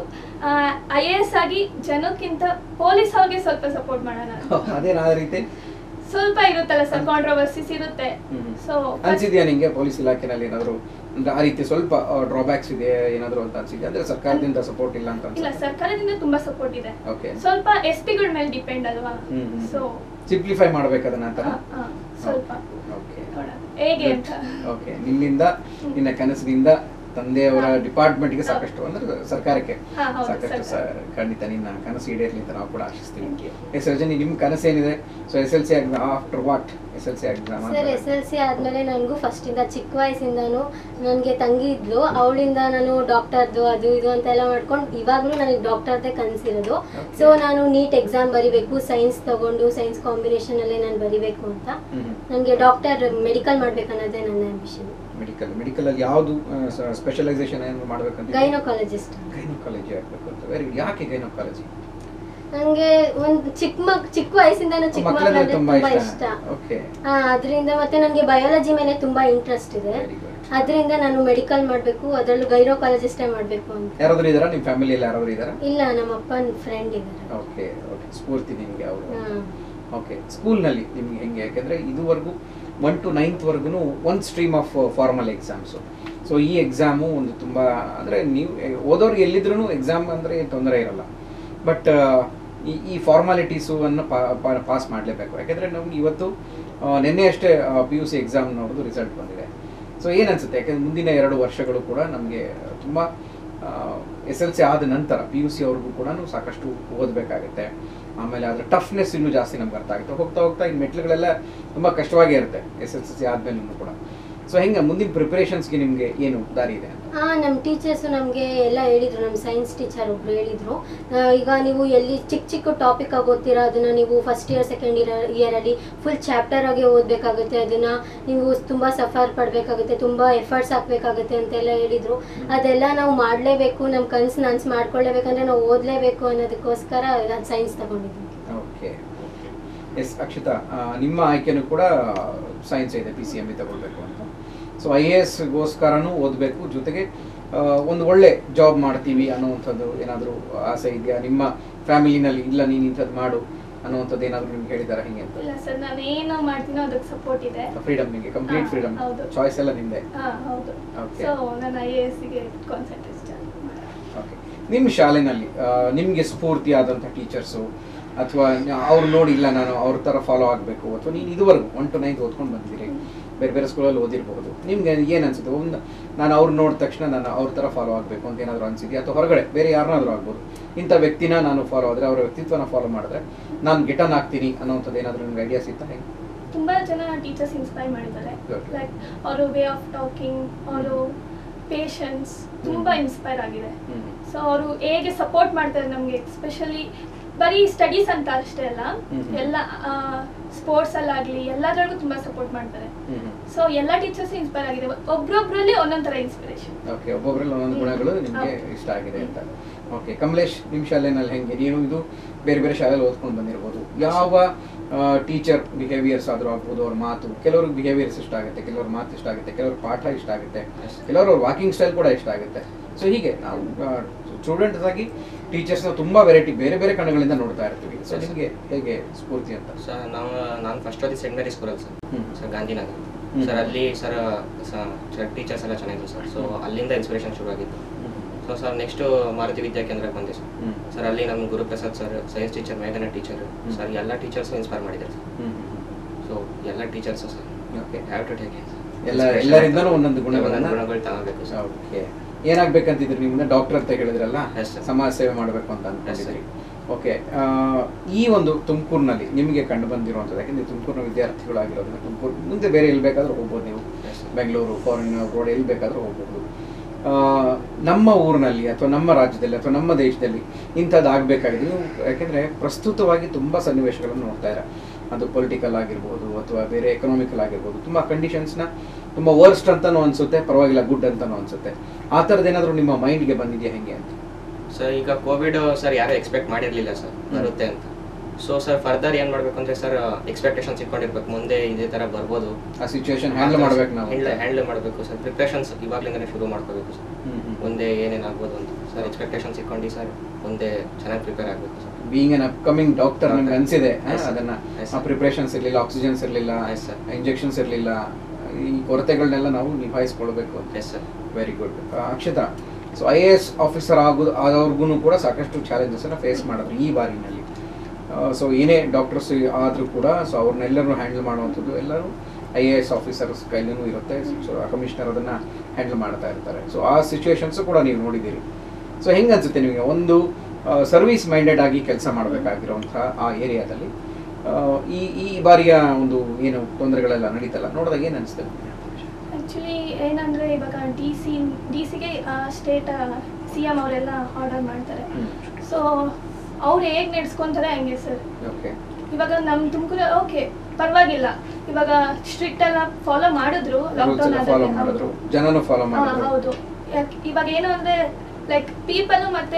I A S ಆಗಿ ಜನಕ್ಕಿಂತ ಪೊಲೀಸ್ ಅವ್ರಿಗೆ ಸ್ವಲ್ಪ ಸಪೋರ್ಟ್ ಮಾಡೋಣ ಅಂತ. ಅದೇನಾದ ರೀತಿ ಸ್ವಲ್ಪ ಇರುತ್ತಲ್ಲ ಸರ್ ಕಾಂಟ್ರವರ್ಸಿಸ್ ಇರುತ್ತೆ ಹ್ಮ್. ಸೊ ಅನ್ಸಿದ್ಯಾ ನಿಂಗೆ ಪೊಲೀಸ್ ಇಲಾಖೆನಲ್ಲಿ ಏನಾದ್ರು ಅಂದ್ರೆ ಆ ರೀತಿ ಸ್ವಲ್ಪ ಡ್ರಾಬ್ಯಾಕ್ಸ್ ಇದೆ ಏನಾದ್ರು ಅಂತ ಅನ್ಸಿದ್ಯಾ ಅಂದ್ರೆ ಸರ್ಕಾರದಿಂದ ಸಪೋರ್ಟ್ ಇಲ್ಲ ಅಂತ ಇಲ್ಲ ಸರ್ಕಾರದಿಂದ ತುಂಬಾ ಸಪೋರ್ಟ್ ಇದೆ ಓಕೆ ಸ್ವಲ್ಪ ಎಸ್ ಪಿಗಳ ಮೇಲೆ ಡಿಪೆಂಡ್ ಅಲ್ವಾ ಸೊ ಸಿಂಪ್ಲಿಫೈ ಮಾಡ್ಬೇಕು ಅದನ್ನ ಅಂತ ಸ್ವಲ್ಪ ಓಕೆ ನೋಡೋಣ ಹೇಗೆ ಅಂತ ಓಕೆ ನಿನ್ನಿಂದ ನಿನ್ನ ಕನಸಿನಿಂದ ತಂದೆಯವರ ಹಾ. ಡಿಪಾರ್ಟ್ಮೆಂಟ್ಗೆ ಹಾ. ಸಾಕಷ್ಟು ಅಂದ್ರೆ ಸರ್ಕಾರಕ್ಕೆ ಹಾ, ಹೌದು, ಸಾಕಷ್ಟು ಸ- ಸರ್ಕಾರ. ಖಂಡಿತ ನಿನ್ನ ಕನಸು ಈಡೇರ್ಲಿ ಅಂತ ನಾವು ಕೂಡ ಆಶಿಸ್ತೀವಿ Thank you. ಎಸ್ ರಜನಿ ನಿಮ್ಮ ಕನಸು ಏನಿದೆ so S L C after what S L C exam sir S L C ಆದಮೇಲೆ ನನಗೂ ಫಸ್ಟಿಂದ ಚಿಕ್ಕ ವಯಸ್ಸಿಂದಾನು ನನಗೆ ತಂಗಿ ಇದ್ಲು ಅವಳಿಂದ ನಾನು ಡಾಕ್ಟರ್ದು ಅದು ಇದು ಅಂತೆಲ್ಲ ಮಾಡ್ಕೊಂಡು ಇವಾಗಲೂ ನನಗೆ ಡಾಕ್ಟರ್ದೇ ಕನಸಿರೋದು Okay. ಸೊ ನಾನು ನೀಟ್ ಎಕ್ಸಾಮ್ ಬರಿಬೇಕು ಸೈನ್ಸ್ ತಗೊಂಡು ಸೈನ್ಸ್ ಕಾಂಬಿನೇಷನಲ್ಲೇ ನಾನು ಬರಿಬೇಕು ಅಂತ ನನಗೆ ಡಾಕ್ಟರ್ ಮೆಡಿಕಲ್ ಮಾಡ್ಬೇಕನ್ನೋದೇ ನನ್ನ ಆಂಬಿಷನ್ ಮೆಡಿಕಲ್ ಮೆಡಿಕಲ್ ಅಲ್ಲಿ ಯಾವುದು ಸ್ಪೆಷಲೈಸೇಷನ್ ಏನು ಮಾಡ್ಬೇಕಂತ ಗೈನೋಕಾಲಜಿಸ್ಟ್ ಗೈನೋಕಾಲಜಿ ಆಗಬೇಕು ಅಂತ ವೆರಿ ಗುಡ್ ಯಾಕೆ ಗೈನೋಕಾಲಜಿ ನನಗೆ ಒಂದು ಚಿಕ್ಕ ಮಗ್ ಚಿಕ್ಕ ವಯಸ್ಸಿಂದಾನು ಚಿಕ್ಕ ಮಕ್ಕಳಂದ್ರೆ ಮಕ್ಕಳಂದ್ರೆ ತುಂಬಾ ತುಂಬಾ ಇಷ್ಟ ಇಷ್ಟ ಓಕೆ ಆ, ಅದರಿಂದ ಮತ್ತೆ ನನಗೆ ಬಯಾಲಜಿ ಮೇಲೆ ತುಂಬಾ ಇಂಟ್ರೆಸ್ಟ್ ಇದೆ ವೆರಿ ಗುಡ್ ಅದರಿಂದ ನಾನು ಮೆಡಿಕಲ್ ಮಾಡಬೇಕು ಅದರಲ್ಲೂ ಗೈನೋಕಾಲಜಿಸ್ಟೇ ಮಾಡಬೇಕು ಅಂತ ಯಾರಾದ್ರೂ ಇದಾರಾ ನಿಮ್ಮ ಫ್ಯಾಮಿಲಿಯಲ್ಲಿ ಯಾರಾದ್ರೂ ಇದಾರಾ ಇಲ್ಲ ನಮ್ಮ ಅಪ್ಪನ ಫ್ರೆಂಡ್ ಇದ್ದಾರೆ ಓಕೆ ಓಕೆ ಸ್ಫೂರ್ತಿ ನಿಮಗೆ ಅವರು ಹಾ. ಓಕೆ ಸ್ಕೂಲ್ನಲ್ಲಿ ನಿಮ್ಗೆ ಹೆಂಗೆ ಯಾಕೆಂದರೆ ಇದುವರೆಗೂ ಒನ್ ಟು ನೈನ್ತ್ವರೆಗೂ ಒಂದು stream of formal exams so ಈ ಎಕ್ಸಾಮು ಒಂದು ತುಂಬ ಅಂದರೆ ನೀವು ಓದೋರು ಎಲ್ಲಿದ್ರೂ ಎಕ್ಸಾಮ್ ಅಂದರೆ ತೊಂದರೆ ಇರಲ್ಲ ಬಟ್ ಈ ಈ ಫಾರ್ಮಾಲಿಟೀಸು ಅನ್ನು ಪಾಸ್ ಮಾಡಲೇಬೇಕು ಯಾಕೆಂದರೆ ನಮ್ಗೆ ಇವತ್ತು ಆ, ನಿನ್ನೆ ಅಷ್ಟೇ ಪಿ ಯು ಸಿ ಎಕ್ಸಾಮ್ ನೋಡೋದು ರಿಸಲ್ಟ್ ಬಂದಿದೆ ಸೊ ಏನನ್ಸುತ್ತೆ ಯಾಕೆಂದ್ರೆ ಮುಂದಿನ ಎರಡು ವರ್ಷಗಳು ಕೂಡ ನಮಗೆ ತುಂಬ ಎಸ್ ಎಲ್ ಸಿ ಆದ ನಂತರ ಪಿ ಯು ಸಿ ಅವ್ರಿಗೂ ಕೂಡ ಸಾಕಷ್ಟು ಓದಬೇಕಾಗುತ್ತೆ ಆಮೇಲೆ ಅದರ ಟಫ್ನೆಸ್ ಇನ್ನೂ ಜಾಸ್ತಿ ನಮ್ಗೆ ಅರ್ಥ ಆಗುತ್ತೆ ಹೋಗ್ತಾ ಹೋಗ್ತಾ ಈ ಮೆಟ್ಲುಗಳೆಲ್ಲ ತುಂಬ ಕಷ್ಟವಾಗೇ ಇರುತ್ತೆ ಎಸ್ ಎಲ್ ಸಿ ಆದ್ಮೇಲೂ ಕೂಡ ಸೊ ಹೆಂಗೆ ಮುಂದಿನ ಪ್ರಿಪರೇಷನ್ಸ್ಗೆ ನಿಮಗೆ ಏನು ದಾರಿ ಇದೆ ಅಂತ ಆ ನಮ್ಮ ಟೀಚರ್ಸು ನಮಗೆ ಎಲ್ಲ ಹೇಳಿದ್ರು ನಮ್ಮ ಸೈನ್ಸ್ ಟೀಚರ್ ಒಬ್ರು ಹೇಳಿದ್ರು ಆ, ಈಗ ನೀವು ಎಲ್ಲಿ ಚಿಕ್ಕ ಚಿಕ್ಕ ಟಾಪಿಕ್ ಆಗಿ ಓದ್ತೀರಾ ಅದನ್ನ ನೀವು ಫಸ್ಟ್ ಇಯರ್ ಸೆಕೆಂಡ್ ಇಯರ್ ಇಯರಲ್ಲಿ ಫುಲ್ ಚಾಪ್ಟರ್ ಆಗಿ ಓದಬೇಕಾಗುತ್ತೆ ಅದನ್ನ ನೀವು ತುಂಬ ಸಫರ್ ಪಡಬೇಕಾಗುತ್ತೆ ತುಂಬ ಎಫರ್ಟ್ಸ್ ಹಾಕ್ಬೇಕಾಗುತ್ತೆ ಅಂತೆಲ್ಲ ಹೇಳಿದ್ರು ಅದೆಲ್ಲ ನಾವು ಮಾಡಲೇಬೇಕು ನಮ್ಮ ಕನಸು ನನ್ಸು ಮಾಡ್ಕೊಳ್ಳೇಬೇಕಂದ್ರೆ ನಾವು ಓದಲೇಬೇಕು ಅನ್ನೋದಕ್ಕೋಸ್ಕರ ನಾನು ಸೈನ್ಸ್ ತಗೊಂಡಿದ್ದೀನಿ ಓಕೆ ಎಸ್ ಅಕ್ಷತಾ ಆ, ನಿಮ್ಮ ಆಯ್ಕೆನೂ ಕೂಡ ಸೈನ್ಸ್ ಇದೆ ಪಿ ಸಿ ಎಮ್ ಬಿ ತಗೊಳ್ಬೇಕು ಅಂತ ಸೊ ಐ ಎ ಎಸ್ಗೋಸ್ಕರನೂ ಓದಬೇಕು ಜೊತೆಗೆ ಆ, ಒಂದು ಒಳ್ಳೆ ಜಾಬ್ ಮಾಡ್ತೀವಿ ಅನ್ನೋವಂಥದ್ದು ಏನಾದರೂ ಆಸೆ ಇದೆಯಾ ನಿಮ್ಮ ಫ್ಯಾಮಿಲಿನಲ್ಲಿ ಇಲ್ಲ ನೀನು ಇಂಥದ್ದು ಮಾಡು ಅನ್ನೋವಂಥದ್ದು ಏನಾದರೂ ನಿಮ್ಗೆ ಹೇಳಿದಾರ ಹಿಂಗೆ ಅಂತ ಇಲ್ಲ ಸರ್ ನಾನು ಏನು ಮಾಡ್ತೀನೋ ಅದಕ್ಕೆ ಸಪೋರ್ಟ್ ಇದೆ ಫ್ರೀಡಮ್ ನಿಮಗೆ ಕಂಪ್ಲೀಟ್ ಹಾ, ಫ್ರೀಡಮ್ ಹೌದು. ಚಾಯ್ಸ್ ಎಲ್ಲ ನಿಮ್ಮದೇ ಹಾ ಹೌದು Okay. ಸೊ ನಾನು ಐ ಎ ಎಸ್ಗೆ ಕಾನ್ಸಂಟ್ರೇಟ್ ಓಕೆ ನಿಮ್ಮ ಶಾಲೆನಲ್ಲಿ ಆ, ನಿಮ್ಗೆ ಸ್ಫೂರ್ತಿಯಾದಂಥ ಟೀಚರ್ಸು ಅಥವಾ ಅವ್ರು ನೋಡಿ ಇಲ್ಲ ನಾನು ಅವ್ರ ಥರ ಫಾಲೋ ಆಗಬೇಕು ಅಥವಾ ನೀನು ಇದುವರೆಗೂ ಒನ್ ಟು ನೈನ್ತ್ ಓದ್ಕೊಂಡು ಬಂದಿದ್ದೀರಿ ಬೇರೆ ಬೇರೆ ಸ್ಕೂಲಲ್ಲಿ ಓದಿರ್ಬೋದು ನಿಮ್ಗೆ ಏನು ಅನ್ಸುತ್ತೆ ಒಂದು ನಾನು ಅವ್ರು ನೋಡಿದ ತಕ್ಷಣ ನಾನು ಅವ್ರ ಥರ ಫಾಲೋ ಆಗಬೇಕು ಅಂತ ಏನಾದರೂ ಅನ್ಸಿದೆಯಾ ಅಥವಾ ಹೊರಗಡೆ ಬೇರೆ ಯಾರನ್ನಾದ್ರೂ ಆಗ್ಬೋದು ಇಂಥ ವ್ಯಕ್ತಿನ ನಾನು ಫಾಲೋ ಆದರೆ ಅವರ ವ್ಯಕ್ತಿತ್ವನ ಫಾಲೋ ಮಾಡಿದ್ರೆ ನಾನು ಗಿಟನ್ ಆಗ್ತೀನಿ ಅನ್ನೋಂಥದ್ದು ಏನಾದರೂ ನಿಮ್ಗೆ ಐಡಿಯಾಸ್ ಇತ್ತಾ ಹೆಂಗೆ ತುಂಬಾ ಜನ ಟೀಚರ್ಸ್ ಇನ್ಸ್ಪೈರ್ ಮಾಡಿದ್ದಾರೆ Good. ಲೈಕ್ ಅವರು ವೇ ಆಫ್ ಟಾಕಿಂಗ್ ಅವರು ಪೇಷನ್ಸ್ ತುಂಬಾ ಇನ್ಸ್ಪೈರ್ ಆಗಿದೆ ಹ್ಞೂ ಸೊ ಅವರು ಹೇಗೆ ಸಪೋರ್ಟ್ ಮಾಡ್ತಾರೆ ನಮಗೆ ಎಸ್ಪೆಷಲಿ ಬರೀ ಸ್ಟಡೀಸ್ ಅಂತ ಅಷ್ಟೇ ಅಲ್ಲ ಹ್ಮ್. ಎಲ್ಲ ಸ್ಪೋರ್ಟ್ಸ್ ಅಲ್ಲಾಗ್ಲಿ ಎಲ್ಲದ್ರಲ್ಲೂ ತುಂಬಾ ಸಪೋರ್ಟ್ ಮಾಡ್ತಾರೆ ಹ್ಞೂ ಹ್ಞೂ ಸೊ ಎಲ್ಲ ಟೀಚರ್ಸ್ ಇನ್ಸ್ಪೈರ್ ಆಗಿದೆ ಒಬ್ರೊಬ್ರಲ್ಲಿ ಒಂದೊಂದ್ ತರ ಇನ್ಸ್ಪಿರೇಷನ್ ಓಕೆ ಒಬ್ಬೊಬ್ಬರಲ್ಲಿ ಒಂದೊಂದು ಗುಣಗಳು ನಿಮಗೆ ಹೌದು. ಇಷ್ಟ ಆಗಿದೆ ಅಂತ ಓಕೆ ಕಮಲೇಶ್ ನಿಮ್ಮ ಶಾಲೆನಲ್ಲಿ ಹೆಂಗೆ ನೀವು ಇದು ಬೇರೆ ಬೇರೆ ಶಾಲೆಯಲ್ಲಿ ಓದ್ಕೊಂಡು ಬಂದಿರ್ಬೋದು ಯಾವ ಟೀಚರ್ ಬಿಹೇವಿಯರ್ಸ್ ಆದರೂ ಆಗ್ಬೋದು ಅವ್ರ ಮಾತು ಕೆಲವ್ರಿಗೆ ಬಿಹೇವಿಯರ್ಸ್ ಇಷ್ಟ ಆಗುತ್ತೆ ಕೆಲವ್ರ ಮಾತು ಇಷ್ಟ ಆಗುತ್ತೆ ಕೆಲವ್ರ ಪಾಠ ಇಷ್ಟ ಆಗುತ್ತೆ Yes. ಕೆಲವರು ಅವ್ರ ವಾಕಿಂಗ್ ಸ್ಟೈಲ್ ಕೂಡ ಇಷ್ಟ ಆಗುತ್ತೆ ಸೊ ಹೀಗೆ ನಾವು ಸ್ಟೂಡೆಂಟ್ಸ್ ಆಗಿ ಟೀಚರ್ಸ್ನ ತುಂಬ ವೆರೈಟಿ ಬೇರೆ ಬೇರೆ ಕಣ್ಣುಗಳಿಂದ ನೋಡ್ತಾ ಇರ್ತೀವಿ ಸೊ Yes. ನಿಮಗೆ ಹೇಗೆ ಸ್ಫೂರ್ತಿ ಅಂತ ಸರ್ ನಾವು ನಾನು ಫಸ್ಟ್ ಓದಿ ಸೆಂಟ್ ಮೇರಿ ಸ್ಕೂಲಲ್ಲಿ ಸರ್ ಹ್ಮ್. ಸರ್ ಗಾಂಧಿನಗರ್ ಹ್ಮ್. ಸರ್ ಅಲ್ಲಿ ಸರ್ ಟೀಚರ್ಸ್ ಎಲ್ಲ ಚೆನ್ನಾಗಿದ್ರು ಸರ್ ಸೊ ಅಲ್ಲಿಂದ ಇನ್ಸ್ಪಿರೇಷನ್ ಶುರುವಾಗಿತ್ತು ಸೊ ಸರ್ ನೆಕ್ಸ್ಟು ಮಾರುತಿ ವಿದ್ಯಾಕೇಂದ್ರಕ್ಕೆ ಬಂದೆ ಸರ್ ಹ್ಮ್. ಸರ್ ಅಲ್ಲಿ ನಮ್ಮ ಗುರುಪ್ರಸಾದ್ ಸರ್ ಸೈನ್ಸ್ ಟೀಚರ್ ಮೇಘನ ಟೀಚರ್ ಸರ್ ಎಲ್ಲ ಟೀಚರ್ಸು ಇನ್ಸ್ಪೈರ್ ಮಾಡಿದ್ದಾರೆ ಸರ್ ಹ್ಮ್. ಸೊ ಎಲ್ಲ teachers sir okay have to take ಎಲ್ಲ ಎಲ್ಲರಿಂದನೂ ಒಂದೊಂದು ಗುಣಗಳನ್ನ ಒಂದೊಂದು ಗುಣಗಳು ತಗೋಬೇಕು ಸರ್ ಓಕೆ ಏನಾಗ್ಬೇಕಂತಿದ್ರಿ ನಿಮ್ಮನ್ನ ಡಾಕ್ಟರ್ ಅಂತ ಹೇಳಿದ್ರಲ್ಲ Yes, sir. ಸಮಾಜ ಸೇವೆ ಮಾಡಬೇಕು ಅಂತ ಅನ್ಕೊಂಡಿದ್ರಿ ಓಕೆ ಈ ಒಂದು ತುಮಕೂರಿನಲ್ಲಿ ನಿಮಗೆ ಕಂಡು ಬಂದಿರುವಂಥದ್ದು ಯಾಕಂದ್ರೆ ತುಮಕೂರಿನ ವಿದ್ಯಾರ್ಥಿಗಳಾಗಿರೋದ್ರಿಂದ ತುಮಕೂರು ಮುಂದೆ ಬೇರೆ ಎಲ್ಲಿ ಬೇಕಾದ್ರೂ ಹೋಗ್ಬೋದು ನೀವು Yes, sir. Bengaluru foreign road ಎಲ್ಲಿ ಬೇಕಾದ್ರೂ ಹೋಗ್ಬೋದು ಆ, ನಮ್ಮ ಊರಿನಲ್ಲಿ ಅಥವಾ ನಮ್ಮ ರಾಜ್ಯದಲ್ಲಿ ಅಥವಾ ನಮ್ಮ ದೇಶದಲ್ಲಿ ಇಂಥದ್ದು ಆಗಬೇಕಾಗಿದೆ ನೀವು ಯಾಕೆಂದರೆ ಪ್ರಸ್ತುತವಾಗಿ ತುಂಬ ಸನ್ನಿವೇಶಗಳನ್ನು ನೋಡ್ತಾ ಇದ್ದಾರೆ ಅದು ಪೊಲಿಟಿಕಲ್ ಆಗಿರ್ಬೋದು ಅಥವಾ ಬೇರೆ ಎಕನಾಮಿಕಲ್ ಆಗಿರ್ಬೋದು ತುಂಬ ಕಂಡೀಷನ್ಸ್ನ ತುಂಬ ವರ್ಸ್ಟ್ ಅಂತಲೂ ಅನಿಸುತ್ತೆ ಪರವಾಗಿಲ್ಲ ಗುಡ್ ಅಂತಲೂ ಅನಿಸುತ್ತೆ ಆ ಥರದ್ದು ಏನಾದರೂ ನಿಮ್ಮ ಮೈಂಡ್ಗೆ ಬಂದಿದೆಯಾ ಹೆಂಗೆ ಅಂತ ಸರ್ ಈಗ ಕೋವಿಡ್ ಸರ್ ಯಾರು ಎಕ್ಸ್ಪೆಕ್ಟ್ ಮಾಡಿರಲಿಲ್ಲ ಸರ್ ಬರುತ್ತೆ ಅಂತ ಸೊ ಸರ್ ಫರ್ದರ್ ಏನು ಮಾಡಬೇಕು ಅಂದರೆ ಸರ್ ಎಕ್ಸ್ಪೆಕ್ಟೇಷನ್ಸ್ ಇಟ್ಕೊಂಡಿರ್ಬೇಕು ಮುಂದೆ ಇದೇ ಥರ ಬರ್ಬೋದು ಆ ಸಿಚುವೇಶನ್ ಹ್ಯಾಂಡಲ್ ಮಾಡ್ಬೇಕು ನಾವು ಹ್ಯಾಂಡಲ್ ಮಾಡಬೇಕು ಸರ್ ಪ್ರಿಪ್ರೇಷನ್ಸ್ ಇವಾಗಲಿಂದನೇ ಶುರು ಮಾಡ್ಕೋಬೇಕು ಸರ್ ಹ್ಮ್, ಹ್ಮ್. ಮುಂದೆ ಏನೇನು ಆಗ್ಬೋದು ಅಂತ ಸರ್ ಎಕ್ಸ್ಪೆಕ್ಟೇಷನ್ಸ್ ಇಟ್ಕೊಂಡು ಸರ್ ಮುಂದೆ ಚೆನ್ನಾಗಿ ಪ್ರಿಪೇರ್ ಆಗಬೇಕು sir being an upcoming doctor ನಮ್ಗೆ Doctor. ಅನ್ಸಿದೆ Yes, sir. ಅದನ್ನ Yes, ಆ sir. ಪ್ರಿಪ್ರೇಷನ್ಸ್ ಇರಲಿಲ್ಲ ಆಕ್ಸಿಜನ್ಸ್ ಇರಲಿಲ್ಲ Yes, sir. ಇಂಜೆಕ್ಷನ್ಸ್ ಇರಲಿಲ್ಲ ಈ ಕೊರತೆಗಳನ್ನೆಲ್ಲ ನಾವು ನಿಭಾಯಿಸ್ಕೊಳ್ಬೇಕು ಅಂತ yes sir very good Akshata so I A S officer ಆಗೋದು ಆದವ್ರಿಗೂ ಕೂಡ ಸಾಕಷ್ಟು ಚಾಲೆಂಜಸ್ಸನ್ನು ಫೇಸ್ ಮಾಡಿದ್ರು ಈ ಬಾರಿನಲ್ಲಿ ಸೊ ಏನೇ ಡಾಕ್ಟರ್ಸ್ ಆದರೂ ಕೂಡ ಸೊ ಅವ್ರನ್ನೆಲ್ಲರೂ ಹ್ಯಾಂಡಲ್ ಮಾಡುವಂಥದ್ದು ಎಲ್ಲರೂ ಐ ಎ ಎಸ್ ಆಫೀಸರ್ಸ್ ಕೈಲೂ ಇರುತ್ತೆ ಸೊ ಕಮಿಷನರ್ ಅದನ್ನ ಹ್ಯಾಂಡಲ್ ಮಾಡ್ತಾ ಇರ್ತಾರೆ ಸೊ ಆ ಸಿಚುವೇಶನ್ಸ್ ಕೂಡ ನೀವು ನೋಡಿದ್ದೀರಿ ಸೊ ಹೆಂಗ್ ಅನ್ಸುತ್ತೆ ನಿಮಗೆ ಒಂದು ಸರ್ವಿಸ್ ಮೈಂಡೆಡ್ ಆಗಿ ಕೆಲಸ ಮಾಡಬೇಕಾಗಿರುವಂತಹ ಆ ಏರಿಯಾದಲ್ಲಿ ಈ ಈ ಬಾರಿಯ ಒಂದು ಏನು ತೊಂದರೆಗಳೆಲ್ಲ ನಡೀತಲ್ಲ ನೋಡಿದಾಗ ಏನು ಅನಿಸ್ತದೆ ಆ್ಯಕ್ಚುಲಿ ಏನಂದರೆ ಇವಾಗ ಡಿ ಸಿ ಡಿ ಸಿಗೆ ಸ್ಟೇಟ್ ಸಿ ಎಮ್ ಅವರೆಲ್ಲ ಆರ್ಡರ್ ಮಾಡ್ತಾರೆ ಸೊ ಅವ್ರು ಹೇಗೆ ನಡೆಸ್ಕೊಂತಾರೆ ಹಂಗೆ ಸರ್ ಓಕೆ ಇವಾಗ ನಮ್ಮ ತುಮಕೂರು ಓಕೆ ಪರವಾಗಿಲ್ಲ ಇವಾಗ ಸ್ಟ್ರಿಕ್ಟ್ ಎಲ್ಲ ಫಾಲೋ ಮಾಡಿದ್ರು ಲಾಕ್ಡೌನ್ ಫಾಲೋ ಮಾಡಿದ್ರು ಜನನು ಫಾಲೋ ಮಾಡಿದ್ರು ಹೌದು ಯಾಕ್- ಇವಾಗ ಏನು ಅಂದ್ರೆ ಲೈಕ್ ಪೀಪಲ್ ಮತ್ತೆ